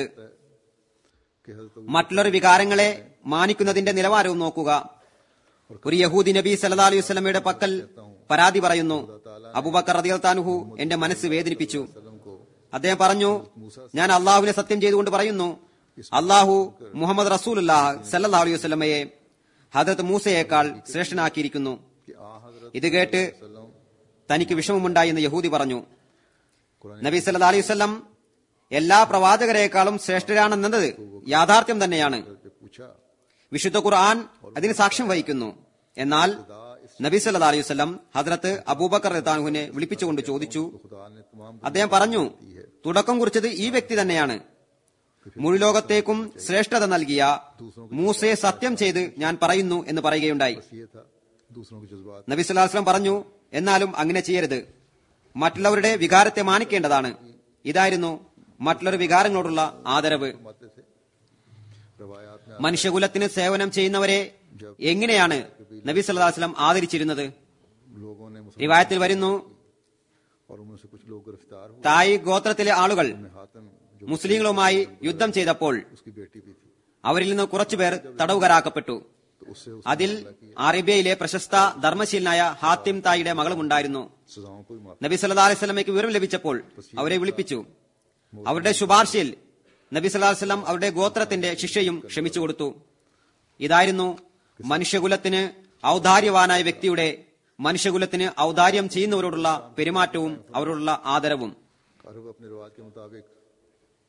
के हजरत മറ്റുള്ളവർ വികാരങ്ങളെ മാനിക്കുന്നതിന്റെ നിലവാരവും നോക്കുക ഒരു യഹൂദി നബി സല്ലാ അലൈഹി വസ്ലമയുടെ പക്കൽ പരാതി പറയുന്നു അബുബക്കർ റദിയൽത്താനുഹു എന്റെ മനസ്സ് വേദനിപ്പിച്ചു वसल्लम को അദ്ദേഹം പറഞ്ഞു ഞാൻ അള്ളാഹുവിനെ സത്യം ചെയ്തുകൊണ്ട് പറയുന്നു അള്ളാഹു മുഹമ്മദ് റസൂൽ സല്ലാ അലൈഹി വസ്ലമയെ ഹജറത്ത് മൂസയേക്കാൾ ശ്രേഷ്ഠനാക്കിയിരിക്കുന്നു कि आ हजरत ഇത് കേട്ട് वसल्लम തനിക്ക് വിഷമമുണ്ടായി എന്ന് യഹൂദി പറഞ്ഞു कुरान നബി സല്ലാ അലൈഹി വസ്ലം എല്ലാ പ്രവാചകരെക്കാളും ശ്രേഷ്ഠരാണെന്നത് യാഥാർത്ഥ്യം തന്നെയാണ് से पूछा വിശുദ്ധ ഖുർആൻ അതിന് സാക്ഷ്യം വഹിക്കുന്നു എന്നാൽ നബി സല്ലാ അലൈഹി വസ്ലം ഹദ്രത്ത് അബൂബക്കർ റത്താൻഹുവിനെ വിളിപ്പിച്ചുകൊണ്ട് ചോദിച്ചു खुदा ने तमाम അദ്ദേഹം പറഞ്ഞു തുടക്കം കുറിച്ചത് ഈ വ്യക്തി തന്നെയാണ് മുഴുലോകത്തേക്കും ശ്രേഷ്ഠത നൽകിയ മൂസയെ സത്യം ചെയ്ത് ഞാൻ പറയുന്നു എന്ന് പറയുകയുണ്ടായി ये था दूसरों के जज्बात നബി സുല്ലാസ്ലം പറഞ്ഞു എന്നാലും അങ്ങനെ ചെയ്യരുത് മറ്റുള്ളവരുടെ വികാരത്തെ മാനിക്കേണ്ടതാണ് ഇതായിരുന്നു മറ്റുള്ളവരുടെ വികാരങ്ങളോടുള്ള ആദരവ് फरमाते थे रवायात में മനുഷ്യകുലത്തിന് സേവനം ചെയ്യുന്നവരെ എങ്ങനെയാണ് നബി സല്ലാസ്ലം ആദരിച്ചിരുന്നത് लोगों ने मुसलमान റിവായത്തിൽ വരുന്നു और उनमें से कुछ लोग गिरफ्तार हुए തായ് ഗോത്രത്തിലെ ആളുകൾ उनमें हातम जो മുസ്ലിങ്ങളുമായി യുദ്ധം ചെയ്തപ്പോൾ उसकी बेटी भी थी അവരിൽ നിന്ന് കുറച്ചുപേർ തടവുകാരാക്കപ്പെട്ടു तो उससे उस അതിൽ അറേബ്യയിലെ പ്രശസ്ത ധർമ്മശീലനായ ഹാത്തിം തായിയുടെ മകളുമുണ്ടായിരുന്നു सजाओं को भी माफ നബി സല്ലാ അലൈഹി സ്വലമയ്ക്ക് വിവരം ലഭിച്ചപ്പോൾ അവരെ വിളിപ്പിച്ചു അവരുടെ ശുപാർശയിൽ നബി സല്ലാ വല്ലം അവരുടെ ഗോത്രത്തിന്റെ ശിക്ഷയും ക്ഷമിച്ചു കൊടുത്തു ഇതായിരുന്നു മനുഷ്യകുലത്തിന് ഔദാര്യവാനായ വ്യക്തിയുടെ മനുഷ്യകുലത്തിന് ഔദാര്യം ചെയ്യുന്നവരോടുള്ള പെരുമാറ്റവും അവരോടുള്ള ആദരവും अरब अपने रिवाज के मुताबिक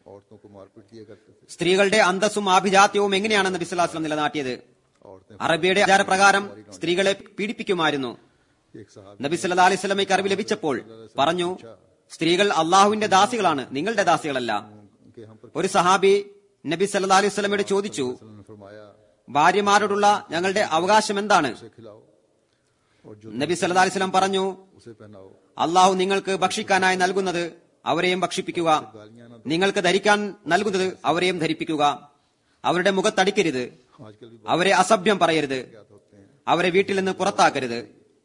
औरतों को मारपीट दिया करते थे സ്ത്രീകളുടെ അന്തസ്സും ആഭിജാത്യവും എങ്ങനെയാണ് നബി സ്വല്ലല്ലാഹു അലൈഹി വസല്ലം നിലനാട്ടിയത് औरतें അറബിയുടെ ആചാരപ്രകാരം സ്ത്രീകളെ പീഡിപ്പിക്കുമായിരുന്നു एक साहब നബി സല്ലല്ലാഹു അലൈഹി വസല്ലമയ്ക്ക് അറിവ് ലഭിച്ചപ്പോൾ പറഞ്ഞു സ്ത്രീകൾ അള്ളാഹുവിന്റെ ദാസികളാണ് നിങ്ങളുടെ ദാസികളല്ല के हम पर ഒരു സഹാബി നബി സല്ലല്ലാഹു अലൈഹി വസല്ലമയോട് ചോദിച്ചു ने फरमाया ഭാര്യമാരോടുള്ള ഞങ്ങളുടെ അവകാശം എന്താണ് उसे खिलाओ और जो നബി സല്ലല്ലാഹു അലൈഹി വസല്ലം പറഞ്ഞു उसे पहनाओ അള്ളാഹു നിങ്ങൾക്ക് ഭക്ഷിക്കാനായി നൽകുന്നത് അവരെയും ഭക്ഷിപ്പിക്കുക गालियां ना നിങ്ങൾക്ക് ധരിക്കാൻ നൽകുന്നത് അവരെയും ധരിപ്പിക്കുക അവരുടെ മുഖത്തടിക്കരുത് दो आजकल भी അവരെ അസഭ്യം പറയരുത് बहुत होते हैं അവരെ വീട്ടിൽ നിന്ന് പുറത്താക്കരുത്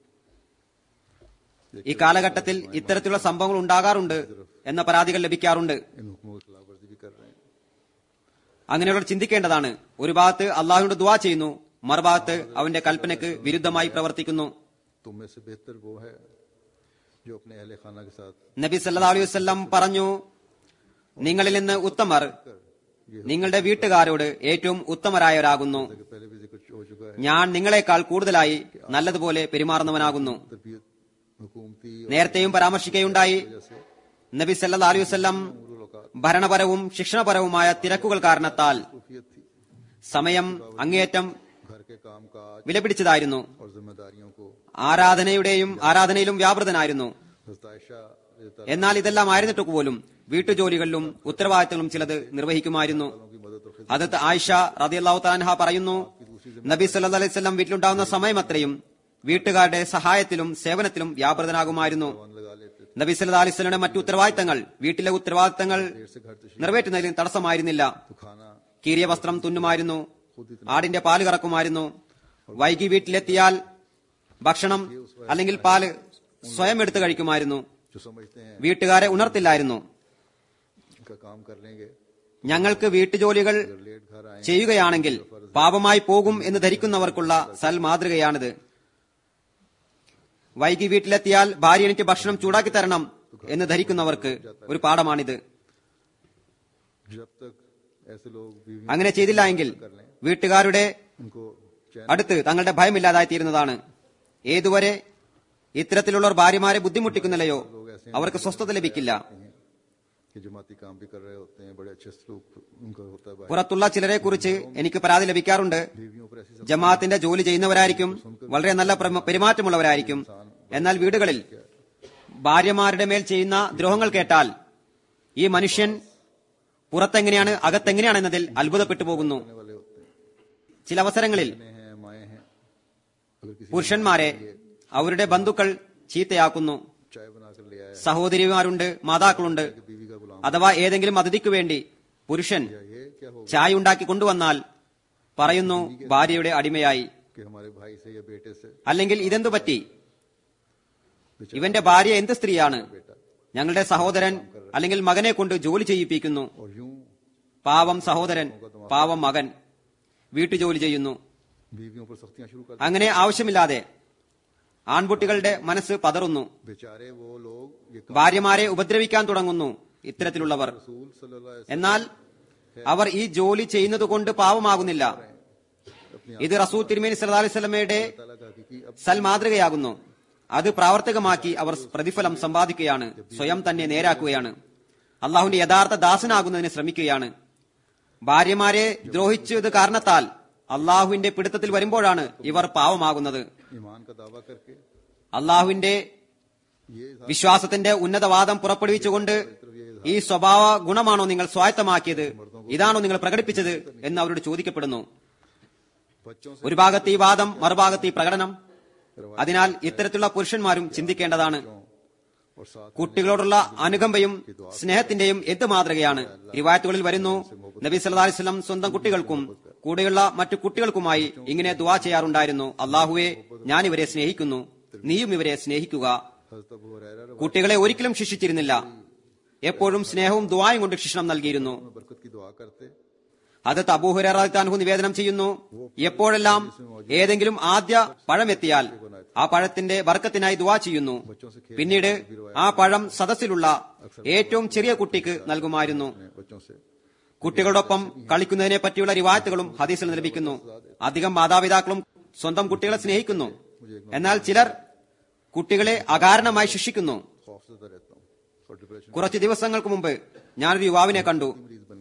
ഈ കാലഘട്ടത്തിൽ ഇത്തരത്തിലുള്ള സംഭവങ്ങൾ ഉണ്ടാകാറുണ്ട് എന്ന പരാതികൾ ലഭിക്കാറുണ്ട് इन हुक्मों की खिलाफ वर्जी भी कर रहे हैं അങ്ങനെയുള്ളവർ ചിന്തിക്കേണ്ടതാണ് ഒരു ഭാഗത്ത് അള്ളാഹുവിനോട് ദുവാ ചെയ്യുന്നു മറുഭാഗത്ത് അവന്റെ കൽപ്പനയ്ക്ക് വിരുദ്ധമായി പ്രവർത്തിക്കുന്നു तुम में से बेहतर वो है जो अपने अहले खाना के साथ നബി സല്ലാ അലൈഹി വസ്ലം പറഞ്ഞു നിങ്ങളിൽ നിന്ന് ഉത്തമർ ये നിങ്ങളുടെ വീട്ടുകാരോട് ഏറ്റവും ഉത്തമരായവരാകുന്നു कि पहले भी जिक्र हो चुका है ഞാൻ നിങ്ങളെക്കാൾ കൂടുതലായി നല്ലതുപോലെ പെരുമാറുന്നവനാകുന്നു तरबियत हुकूमती നേരത്തെയും പരാമർശിക്കുകയുണ്ടായി जैसे നബി സല്ലാ അലൈഹി വസ്ലം मुलाकात ഭരണപരവും ശിക്ഷണപരവുമായ തിരക്കുകൾ കാരണത്താൽ सूफियत थी സമയം അങ്ങേയറ്റം घर के काम काज വിലപിടിച്ചതായിരുന്നു और जिम्मेदारियों को ആരാധനയുടെയും ആരാധനയിലും വ്യാപൃതനായിരുന്നു हज़रत आयशा रज़ी अल्लाह എന്നാൽ ഇതെല്ലാം ആയിരുന്നിട്ട് പോലും വീട്ടുജോലികളിലും ഉത്തരവാദിത്തങ്ങളും ചിലത് നിർവഹിക്കുമായിരുന്നു ताला की मदद और खिदमत അതത് ആയിഷ റതിയല്ലാഹു താൻഹ പറയുന്നു നബി സല്ലല്ലാഹു അലൈഹി വസല്ലം വീട്ടിലുണ്ടാവുന്ന സമയം അത്രയും വീട്ടുകാരുടെ സഹായത്തിലും സേവനത്തിലും വ്യാപൃതനാകുമായിരുന്നു लगा लेते थे നബി സല്ലല്ലാഹു അലൈഹി വസല്ലമയുടെ മറ്റു ഉത്തരവാദിത്തങ്ങൾ വീട്ടിലെ ഉത്തരവാദിത്തങ്ങൾ देर से घर तशरीफ നിറവേറ്റുന്നതിന് തടസ്സമായിരുന്നില്ല तो खाना കീറിയ വസ്ത്രം തുന്നുമായിരുന്നു ആടിന്റെ പാല് കറക്കുമായിരുന്നു വൈകി വീട്ടിലെത്തിയാൽ ഭക്ഷണം അല്ലെങ്കിൽ പാല് സ്വയം എടുത്തു കഴിക്കുമായിരുന്നു जो समझते हैं വീട്ടുകാരെ ഉണർത്തില്ലായിരുന്നു इनका काम कर लेंगे ഞങ്ങൾക്ക് വീട്ടുജോലികൾ अगर लेट घर आए ചെയ്യുകയാണെങ്കിൽ പാപമായി പോകും എന്ന് ധരിക്കുന്നവർക്കുള്ള സൽ മാതൃകയാണിത് വൈകി വീട്ടിലെത്തിയാൽ ഭാര്യ എനിക്ക് ഭക്ഷണം ചൂടാക്കി തരണം എന്ന് ധരിക്കുന്നവർക്ക് ഒരു പാഠമാണിത് जब तक ऐसे लोग बीवी അങ്ങനെ ചെയ്തില്ല എങ്കിൽ വീട്ടുകാരുടെ उनको चैन അടുത്ത് തങ്ങളുടെ ഭയമില്ലാതായി തീരുന്നതാണ് ഏതുവരെ ഇത്തരത്തിലുള്ളവർ ഭാര്യമാരെ ബുദ്ധിമുട്ടിക്കുന്നില്ലയോ അവർക്ക് സ്വസ്ഥത ലഭിക്കില്ല हैं कि जमाती काम भी कर रहे होते हैं बड़े अच्छे सलूक उनका होता है भाई പുറത്തുള്ള ചിലരെ കുറിച്ച് എനിക്ക് പരാതി ലഭിക്കാറുണ്ട് बीवियों पर ऐसी ജമാഅത്തിന്റെ ജോലി ചെയ്യുന്നവരായിരിക്കും വളരെ നല്ല പ്രമ- പെരുമാറ്റമുള്ളവരായിരിക്കും എന്നാൽ വീടുകളിൽ ഭാര്യമാരുടെ മേൽ ചെയ്യുന്ന ദ്രോഹങ്ങൾ കേട്ടാൽ ഈ മനുഷ്യൻ പുറത്തെങ്ങനെയാണ് അകത്തെങ്ങനെയാണ് എന്നതിൽ അത്ഭുതപ്പെട്ടു പോകുന്നു करने वाले होते हैं ചില അവസരങ്ങളിൽ बहनें हैं माए हैं अगर किसी പുരുഷന്മാരെ അവരുടെ ബന്ധുക്കൾ ചീത്തയാക്കുന്നു चाय बनाकर ले आया സഹോദരിമാരുണ്ട് മാതാക്കളുണ്ട് कि बीवी का गुलाम അഥവാ ഏതെങ്കിലും അതിഥിക്ക് വേണ്ടി പുരുഷൻ या ये क्या होगा ചായ ഉണ്ടാക്കി കൊണ്ടുവന്നാൽ പറയുന്നു ഭാര്യയുടെ അടിമയായി कि हमारे भाई से या बेटे से അല്ലെങ്കിൽ ഇതെന്തു പറ്റി ഇവന്റെ ഭാര്യ എന്ത് സ്ത്രീയാണ് बेटा ഞങ്ങളുടെ സഹോദരൻ അല്ലെങ്കിൽ മകനെ കൊണ്ട് ജോലി ചെയ്യിപ്പിക്കുന്നു और यूं പാവം സഹോദരൻ പാവം മകൻ വീട്ടുജോലി ചെയ്യുന്നു बीवियों पर सख्तियां शुरू कर അങ്ങനെ ആവശ്യമില്ലാതെ ആൺകുട്ടികളുടെ മനസ്സ് പതറുന്നു बेचारे वो लोग ये ഭാര്യമാരെ ഉപദ്രവിക്കാൻ തുടങ്ങുന്നു ഇത്തരത്തിലുള്ളവർ रसूल सल्लल्लाहु अलैहि എന്നാൽ അവർ ഈ ജോലി ചെയ്യുന്നത് കൊണ്ട് പാവമാകുന്നില്ല वसल्लम अपनी ഇത് റസൂൽ തിരുമേനി സല്ലല്ലാഹു അലൈഹി വസല്ലമയുടെ ताला का हकीकी अब സൽ മാതൃകയാകുന്നു അത് പ്രാവർത്തികമാക്കി അവർ പ്രതിഫലം സമ്പാദിക്കുകയാണ് സ്വയം തന്നെ നേരാക്കുകയാണ് അള്ളാഹുവിന്റെ യഥാർത്ഥ ദാസനാകുന്നതിന് ശ്രമിക്കുകയാണ് ഭാര്യമാരെ ദ്രോഹിച്ചത് കാരണത്താൽ അള്ളാഹുവിന്റെ പിടുത്തത്തിൽ വരുമ്പോഴാണ് ഇവർ പാവമാകുന്നത് ईमान का दावा करके അള്ളാഹുവിന്റെ ये വിശ്വാസത്തിന്റെ ഉന്നതവാദം പുറപ്പെടുവിച്ചുകൊണ്ട് ഈ സ്വഭാവ ഗുണമാണോ നിങ്ങൾ സ്വായത്തമാക്കിയത് ഇതാണോ നിങ്ങൾ പ്രകടിപ്പിച്ചത് എന്ന് അവരോട് ചോദിക്കപ്പെടുന്നു बच्चों से ഒരു ഭാഗത്ത് ഈ വാദം മറുഭാഗത്ത് ഈ പ്രകടനം അതിനാൽ ഇത്തരത്തിലുള്ള പുരുഷന്മാരും ചിന്തിക്കേണ്ടതാണ് और साथ കുട്ടികളോടുള്ള അനുകമ്പയും സ്നേഹത്തിന്റെയും എന്ത് മാതൃകയാണ് റിവായത്തുകളിൽ വരുന്നു നബി സല്ലല്ലാഹു അലൈഹി വസല്ലം സ്വന്തം കുട്ടികൾക്കും കൂടെയുള്ള മറ്റു കുട്ടികൾക്കുമായി ഇങ്ങനെ ദുആ ചെയ്യാറുണ്ടായിരുന്നു അള്ളാഹുവെ ഞാൻ ഇവരെ സ്നേഹിക്കുന്നു നീയും ഇവരെ സ്നേഹിക്കുക हजरत अबू हुरैरा रज़ी കുട്ടികളെ ഒരിക്കലും ശിക്ഷിച്ചിരുന്നില്ല എപ്പോഴും സ്നേഹവും ദുആയും കൊണ്ട് ശിക്ഷണം നൽകിയിരുന്നു में बरकत की दुआ करते അത് അബൂഹുറാഹു നിവേദനം ചെയ്യുന്നു എപ്പോഴെല്ലാം ഏതെങ്കിലും ആദ്യ പഴം എത്തിയാൽ ആ പഴത്തിന്റെ ബർക്കത്തിനായി ദുവാ ചെയ്യുന്നു പിന്നീട് ആ പഴം സദസ്സിലുള്ള ഏറ്റവും ചെറിയ കുട്ടിക്ക് നൽകുമായിരുന്നു अपने बच्चों से കുട്ടികളോടൊപ്പം കളിക്കുന്നതിനെ പറ്റിയുള്ള റിവായത്തുകളും ഹദീസിൽ ലഭിക്കുന്നു അധികം മാതാപിതാക്കളും സ്വന്തം കുട്ടികളെ സ്നേഹിക്കുന്നു എന്നാൽ ചിലർ കുട്ടികളെ അകാരണമായി ശിക്ഷിക്കുന്നു खौफजदा रहता हूँ और डिप्रेशन കുറച്ച് ദിവസങ്ങൾക്ക് മുമ്പ് ഞാനൊരു യുവാവിനെ കണ്ടു मरीजों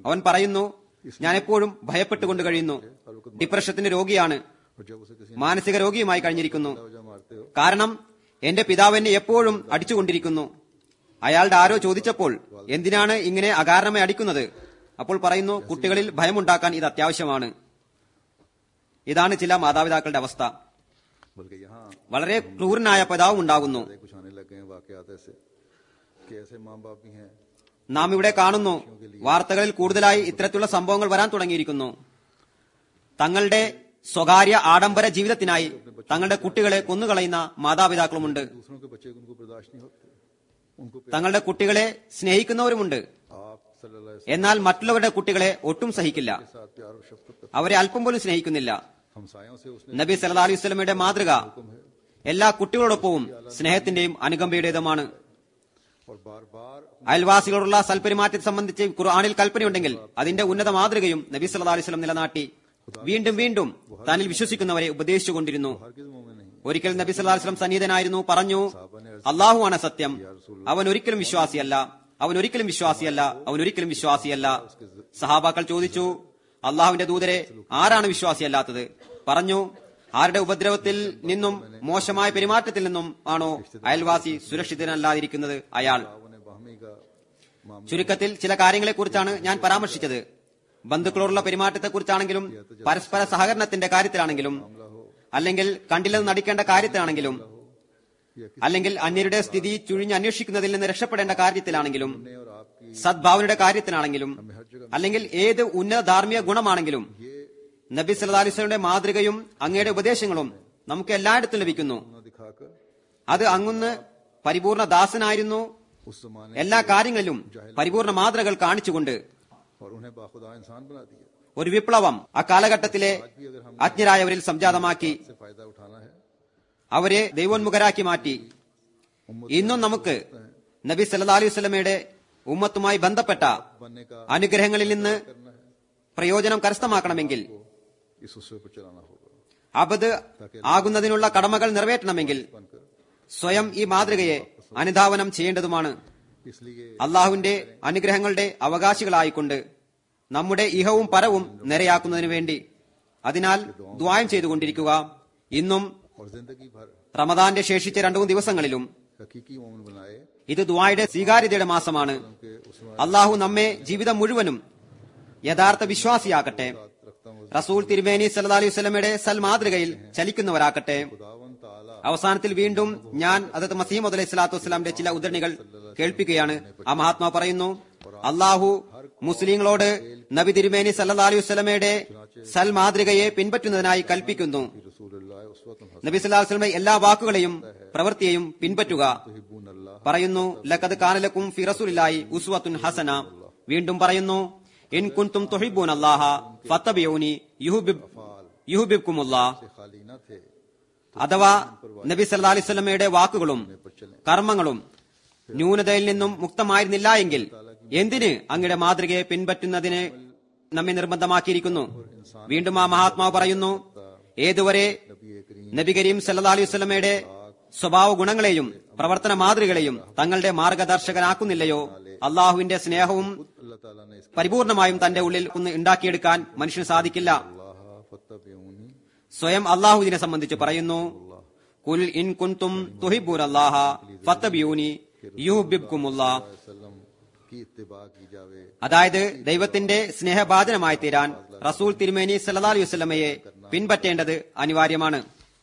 അവൻ പറയുന്നു ഞാൻ എപ്പോഴും ഭയപ്പെട്ടുകൊണ്ട് കഴിയുന്നു ഡിപ്രഷത്തിന്റെ രോഗിയാണ് और जब उसे किसी മാനസിക രോഗിയുമായി കഴിഞ്ഞിരിക്കുന്നു ने वजह मारते हो കാരണം എന്റെ പിതാവ് എന്നെ എപ്പോഴും അടിച്ചുകൊണ്ടിരിക്കുന്നു അയാളുടെ ആരോ ചോദിച്ചപ്പോൾ എന്തിനാണ് ഇങ്ങനെ അകാരണമായി അടിക്കുന്നത് അപ്പോൾ പറയുന്നു കുട്ടികളിൽ ഭയമുണ്ടാക്കാൻ ഇത് അത്യാവശ്യമാണ് ഇതാണ് ചില മാതാപിതാക്കളുടെ അവസ്ഥ बल्कि यहाँ വളരെ ക്രൂരനായ പിതാവും ഉണ്ടാകുന്നു कुछ आने लग गए हैं वाकयात ऐसे कि ऐसे माँ बाप भी हैं നാം ഇവിടെ കാണുന്നു വാർത്തകളിൽ കൂടുതലായി ഇത്തരത്തിലുള്ള സംഭവങ്ങൾ വരാൻ തുടങ്ങിയിരിക്കുന്നു തങ്ങളുടെ സ്വകാര്യ ആഡംബര ജീവിതത്തിനായി തങ്ങളുടെ കുട്ടികളെ കൊന്നുകളയുന്ന മാതാപിതാക്കളുമുണ്ട് दूसरों के बच्चे उनको बर्दाश्त नहीं होते उनको തങ്ങളുടെ കുട്ടികളെ സ്നേഹിക്കുന്നവരുമുണ്ട് आप सल्लल्लाहु अलैहि എന്നാൽ മറ്റുള്ളവരുടെ കുട്ടികളെ ഒട്ടും സഹിക്കില്ല वसल्लम के साथ प्यार और शफकत का അവരെ അല്പം പോലും സ്നേഹിക്കുന്നില്ല हमसायों से उसने നബി സല്ലാ അലൈഹി സ്വലമയുടെ മാതൃക എല്ലാ കുട്ടികളോടൊപ്പവും സ്നേഹത്തിന്റെയും അനുകമ്പയുടേതുമാണ് और बार बार അയൽവാസികളോടുള്ള സൽപെരുമാറ്റത്തെ സംബന്ധിച്ച് ഖുർആാനിൽ കൽപ്പനയുണ്ടെങ്കിൽ അതിന്റെ ഉന്നത മാതൃകയും നബി സല്ലാ അലൈഹി സ്വലം നിലനാട്ടി വീണ്ടും വീണ്ടും തന്നിൽ വിശ്വസിക്കുന്നവരെ ഉപദേശിച്ചുകൊണ്ടിരുന്നു हर किस मोमिन नहीं ഒരിക്കൽ നബി സല്ലാ വസ്ലം സന്നിഹിതനായിരുന്നു പറഞ്ഞു അള്ളാഹുവാണ് സത്യം അവൻ ഒരിക്കലും വിശ്വാസിയല്ല അവൻ ഒരിക്കലും വിശ്വാസിയല്ല അവൻ ഒരിക്കലും വിശ്വാസിയല്ല സഹാബാക്കൾ ചോദിച്ചു അള്ളാഹുവിന്റെ ദൂതരെ ആരാണ് വിശ്വാസിയല്ലാത്തത് പറഞ്ഞു ആരുടെ ഉപദ്രവത്തിൽ നിന്നും മോശമായ പെരുമാറ്റത്തിൽ നിന്നും ആണോ അയൽവാസി സുരക്ഷിതനല്ലാതിരിക്കുന്നത് അയാൾ उन्हें बाहमी का मामला ചുരുക്കത്തിൽ ചില കാര്യങ്ങളെക്കുറിച്ചാണ് ഞാൻ പരാമർശിച്ചത് ബന്ധുക്കളോടുള്ള പെരുമാറ്റത്തെക്കുറിച്ചാണെങ്കിലും പരസ്പര സഹകരണത്തിന്റെ കാര്യത്തിലാണെങ്കിലും അല്ലെങ്കിൽ കണ്ടില്ലെന്ന് നടിക്കേണ്ട കാര്യത്തിലാണെങ്കിലും അല്ലെങ്കിൽ അന്യരുടെ സ്ഥിതി ചുഴിഞ്ഞ് അന്വേഷിക്കുന്നതിൽ നിന്ന് രക്ഷപ്പെടേണ്ട കാര്യത്തിലാണെങ്കിലും और आपकी സദ്ഭാവനയുടെ കാര്യത്തിലാണെങ്കിലും അല്ലെങ്കിൽ ഏത് ഉന്നത ധാർമ്മിക ഗുണമാണെങ്കിലും നബി സല്ലല്ലാഹു അലൈഹി വസല്ലമയുടെ മാതൃകയും അങ്ങയുടെ ഉപദേശങ്ങളും നമുക്ക് എല്ലായിടത്തും ലഭിക്കുന്നു न दिखाकर അത് അങ്ങുന്ന് പരിപൂർണ ദാസനായിരുന്നു उस जमाने എല്ലാ കാര്യങ്ങളിലും പരിപൂർണ മാതൃകകൾ കാണിച്ചുകൊണ്ട് और उन्हें बाखुदा इंसान बना दिया ഒരു വിപ്ലവം ആ കാലഘട്ടത്തിലെ അജ്ഞരായവരിൽ സംജാതമാക്കി से फायदा उठाना है അവരെ ദൈവോന്മുഖരാക്കി മാറ്റി ഇന്നും നമുക്ക് നബി സല്ലല്ലാഹു അലൈഹി വസല്ലമയുടെ ഉമ്മത്തുമായി ബന്ധപ്പെട്ട बनने का അനുഗ്രഹങ്ങളിൽ നിന്ന് പ്രയോജനം കരസ്ഥമാക്കണമെങ്കിൽ इस उसवे पर चलाना होगा അബദ് ആകുന്നതിനുള്ള കടമകൾ നിറവേറ്റണമെങ്കിൽ बनकर സ്വയം ഈ മാതൃകയെ അനുധാവനം ചെയ്യേണ്ടതുമാണ് इसलिए അള്ളാഹുവിന്റെ അനുഗ്രഹങ്ങളുടെ അവകാശികളായിക്കൊണ്ട് നമ്മുടെ ഇഹവും പരവും നിരയാക്കുന്നതിനു വേണ്ടി അതിനാൽ ദ്വായം ചെയ്തുകൊണ്ടിരിക്കുക ഇന്നും और जिंदगी भर റമദാന്റെ ശേഷിച്ച രണ്ടു മൂന്ന് ദിവസങ്ങളിലും हकीकी मोमिन बनाए ഇത് ദ്വായുടെ സ്വീകാര്യതയുടെ മാസമാണ് उनके उसमें അള്ളാഹു നമ്മെ ജീവിതം മുഴുവനും യഥാർത്ഥ വിശ്വാസിയാക്കട്ടെ रखता हूँ റസൂൽ തിരുമേനി സല്ലല്ലാഹു അലൈഹി വസല്ലമയുടെ സൽമാതൃകയിൽ ചലിക്കുന്നവരാക്കട്ടെ खुदावन ताला അവസാനത്തിൽ വീണ്ടും ഞാൻ അതത് മസീമദ് അലൈഹി സ്വലാത്തു വസ്സലാമിന്റെ ചില ഉദ്ധരണികൾ കേൾപ്പിക്കുകയാണ് ആ മഹാത്മാ പറയുന്നു അള്ളാഹു മുസ്ലിങ്ങളോട് നബി തിരുമേനി സല്ലല്ലാഹു അലൈഹി വസല്ലമയുടെ സൽമാതൃകയെ പിൻപറ്റുന്നതിനായി കൽപ്പിക്കുന്നു रसूलुल्लाह उसवतुन നബി സല്ലല്ലാഹു അലൈഹി വസല്ലമയുടെ എല്ലാ വാക്കുകളെയും പ്രവൃത്തിയെയും പിൻപറ്റുക हसीबुन अल्लाह പറയുന്നു ലഖദ് കാനലക്കും ഫി റസൂലില്ലാഹി ഉസ്വത്തുൻ ഹസന വീണ്ടും പറയുന്നു ഇൻ കുൻതും തുഹിബ്ബൂന അല്ലാഹ ഫത്തബിഊനി യുഹിബ് യുഹിബ്ബുക്കുമുല്ലാഹ് से खाली न थे അഥവാ നബി സല്ലല്ലാഹു അലൈഹി വസല്ലമയുടെ വാക്കുകളും കർമ്മങ്ങളും ന്യൂനതയിൽ നിന്നും മുക്തമായിരുന്നില്ല എങ്കിൽ എന്തിന് അങ്ങയുടെ മാതൃകയെ പിൻപറ്റുന്നതിന് നമ്മെ നിർബന്ധമാക്കിയിരിക്കുന്നു വീണ്ടും ആ മഹാത്മാവ് പറയുന്നു ഏതുവരെ नबी करीम നബി കരീം സല്ലല്ലാഹു അലൈഹി വസല്ലമയുടെ സ്വഭാവ ഗുണങ്ങളെയും പ്രവർത്തന മാതൃകകളെയും തങ്ങളുടെ മാർഗദർശകനാക്കുന്നില്ലയോ അള്ളാഹുവിന്റെ സ്നേഹവും अल्लाह ताला ने इसका പരിപൂർണമായും തന്റെ ഉള്ളിൽ ഒന്ന് ഉണ്ടാക്കിയെടുക്കാൻ മനുഷ്യന് സാധിക്കില്ല अल्लाह फतबिऊनी സ്വയം അള്ളാഹു ഇതിനെ സംബന്ധിച്ച് പറയുന്നു കുൽ ഇൻ കുൻതും തുഹിബൂൻ അല്ലാഹ ഫത്തബിയൂനി യുഹിബ്ബുക്കുമുല്ലാഹ് वसल्लम की इत्तिबा की जावे അതായത് ദൈവത്തിന്റെ സ്നേഹഭാജനമായി തീരാൻ റസൂൽ തിരുമേനി സല്ലല്ലാഹു അലൈഹി വസല്ലമയെ പിൻപറ്റേണ്ടത് അനിവാര്യമാണ്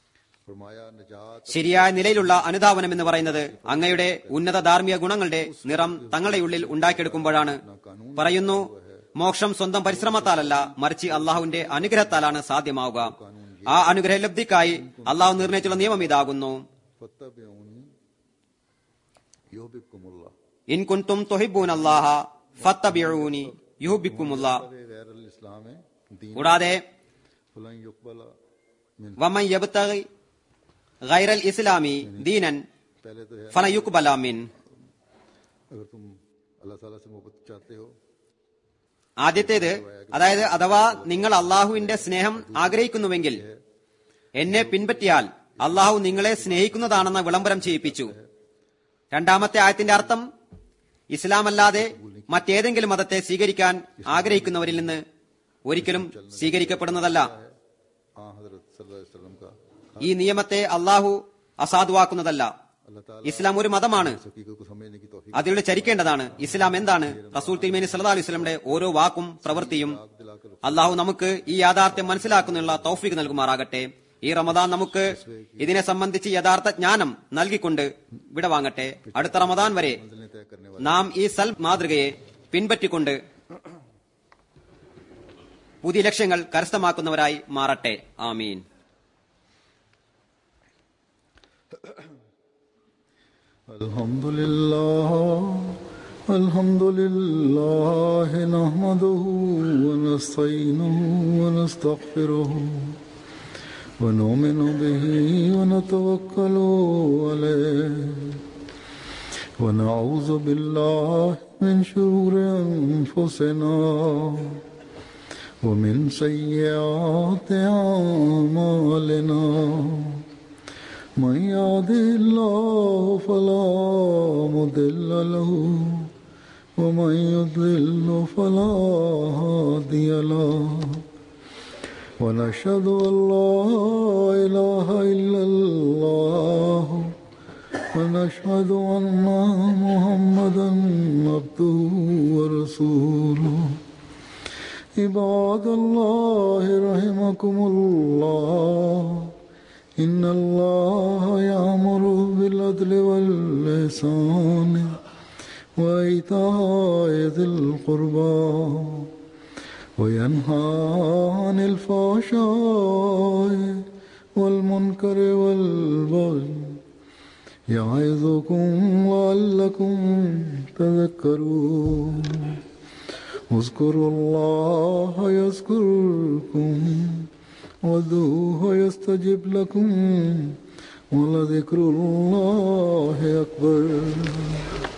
फरमाया निजात ശരിയായ നിലയിലുള്ള അനുധാവനം എന്ന് പറയുന്നത് അങ്ങയുടെ ഉന്നത ധാർമ്മിക ഗുണങ്ങളുടെ നിറം തങ്ങളുടെ ഉള്ളിൽ ഉണ്ടാക്കിയെടുക്കുമ്പോഴാണ് പറയുന്നു മോക്ഷം സ്വന്തം പരിശ്രമത്താലല്ല മറിച്ച് അള്ളാഹുവിന്റെ അനുഗ്രഹത്താലാണ് സാധ്യമാവുക ആ അനുഗ്രഹ ലബ്ധിക്കായി അള്ളാഹു നിർണയിച്ചുള്ള നിയമം ഇതാകുന്നു फतबिऊनी युहब्बुकुमुल्लाह ഇൻ കുൻതും തൊഹിബൂൻ അല്ലാഹ ഫത്തബിഊനി യുഹിബ്ബുക്കുമുല്ലാ गैर इस्लाम है दीन കൂടാതെ फलन युकबला मिन വമൻ യബ്തഗി ഗൈറൽ ഇസ്ലാമി ദീനൻ पहले तो है ഫലയുക്ബല മിൻ अगर तुम अल्लाह ताला से मोहब्बत चाहते हो ആദ്യത്തേത് അതായത് അഥവാ നിങ്ങൾ അള്ളാഹുവിന്റെ സ്നേഹം ആഗ്രഹിക്കുന്നുവെങ്കിൽ എന്നെ പിൻപറ്റിയാൽ അള്ളാഹു നിങ്ങളെ സ്നേഹിക്കുന്നതാണെന്ന് വിളംബരം ചെയ്യിപ്പിച്ചു രണ്ടാമത്തെ ആയത്തിന്റെ അർത്ഥം ഇസ്ലാമല്ലാതെ മറ്റേതെങ്കിലും മതത്തെ സ്വീകരിക്കാൻ ആഗ്രഹിക്കുന്നവരിൽ നിന്ന് ഒരിക്കലും സ്വീകരിക്കപ്പെടുന്നതല്ല हाँ हजरत सल्लल्लाहु अलैहि वसल्लम का ഈ നിയമത്തെ അള്ളാഹു അസാധുവാക്കുന്നതല്ല अल्लाह ताला ഇസ്ലാം ഒരു മതമാണ് इस हकीकत को समझने की तौफीक അതിലൂടെ ചരിക്കേണ്ടതാണ് ഇസ്ലാം എന്താണ് റസൂൽ തിരുമേനി സല്ലല്ലാഹു അലൈഹി വസല്ലമയുടെ ഓരോ വാക്കും പ്രവൃത്തിയും दिलाकर അള്ളാഹു നമുക്ക് ഈ യാഥാർത്ഥ്യം മനസ്സിലാക്കുന്നതിനുള്ള തൗഫീഖ് നൽകുമാറാകട്ടെ ഈ റമദാൻ നമുക്ക് ഇതിനെ സംബന്ധിച്ച് യഥാർത്ഥ ജ്ഞാനം നൽകിക്കൊണ്ട് വിടവാങ്ങട്ടെ അടുത്ത റമദാൻ വരെ मंजिलें तय करने നാം ഈ സൽ മാതൃകയെ പിൻപറ്റിക്കൊണ്ട് പുതിയ ലക്ഷ്യങ്ങൾ കരസ്ഥമാക്കുന്നവരായി മാറട്ടെ ആമീൻ الحمد لله الحمد لله نحمده ونستعينه ونستغفره ونؤمن به ونتوكل عليه ونعوذ بالله من شرور أنفسنا ومن سيئات أعمالنا من يهده الله فلا مضل له ومن يضلل فلا هادي له ونشهد أن لا إله إلا الله ونشهد أن محمدا عبده ورسوله عباد الله رحمكم الله إن الله يأمر بالعدل والإحسان وإيتاء ذي القربى وينهى عن الفحشاء والمنكر والبغي يعظكم لعلكم تذكرون اذكروا الله يذكركم وادعوه يستجب لكم ولذكر الله أكبر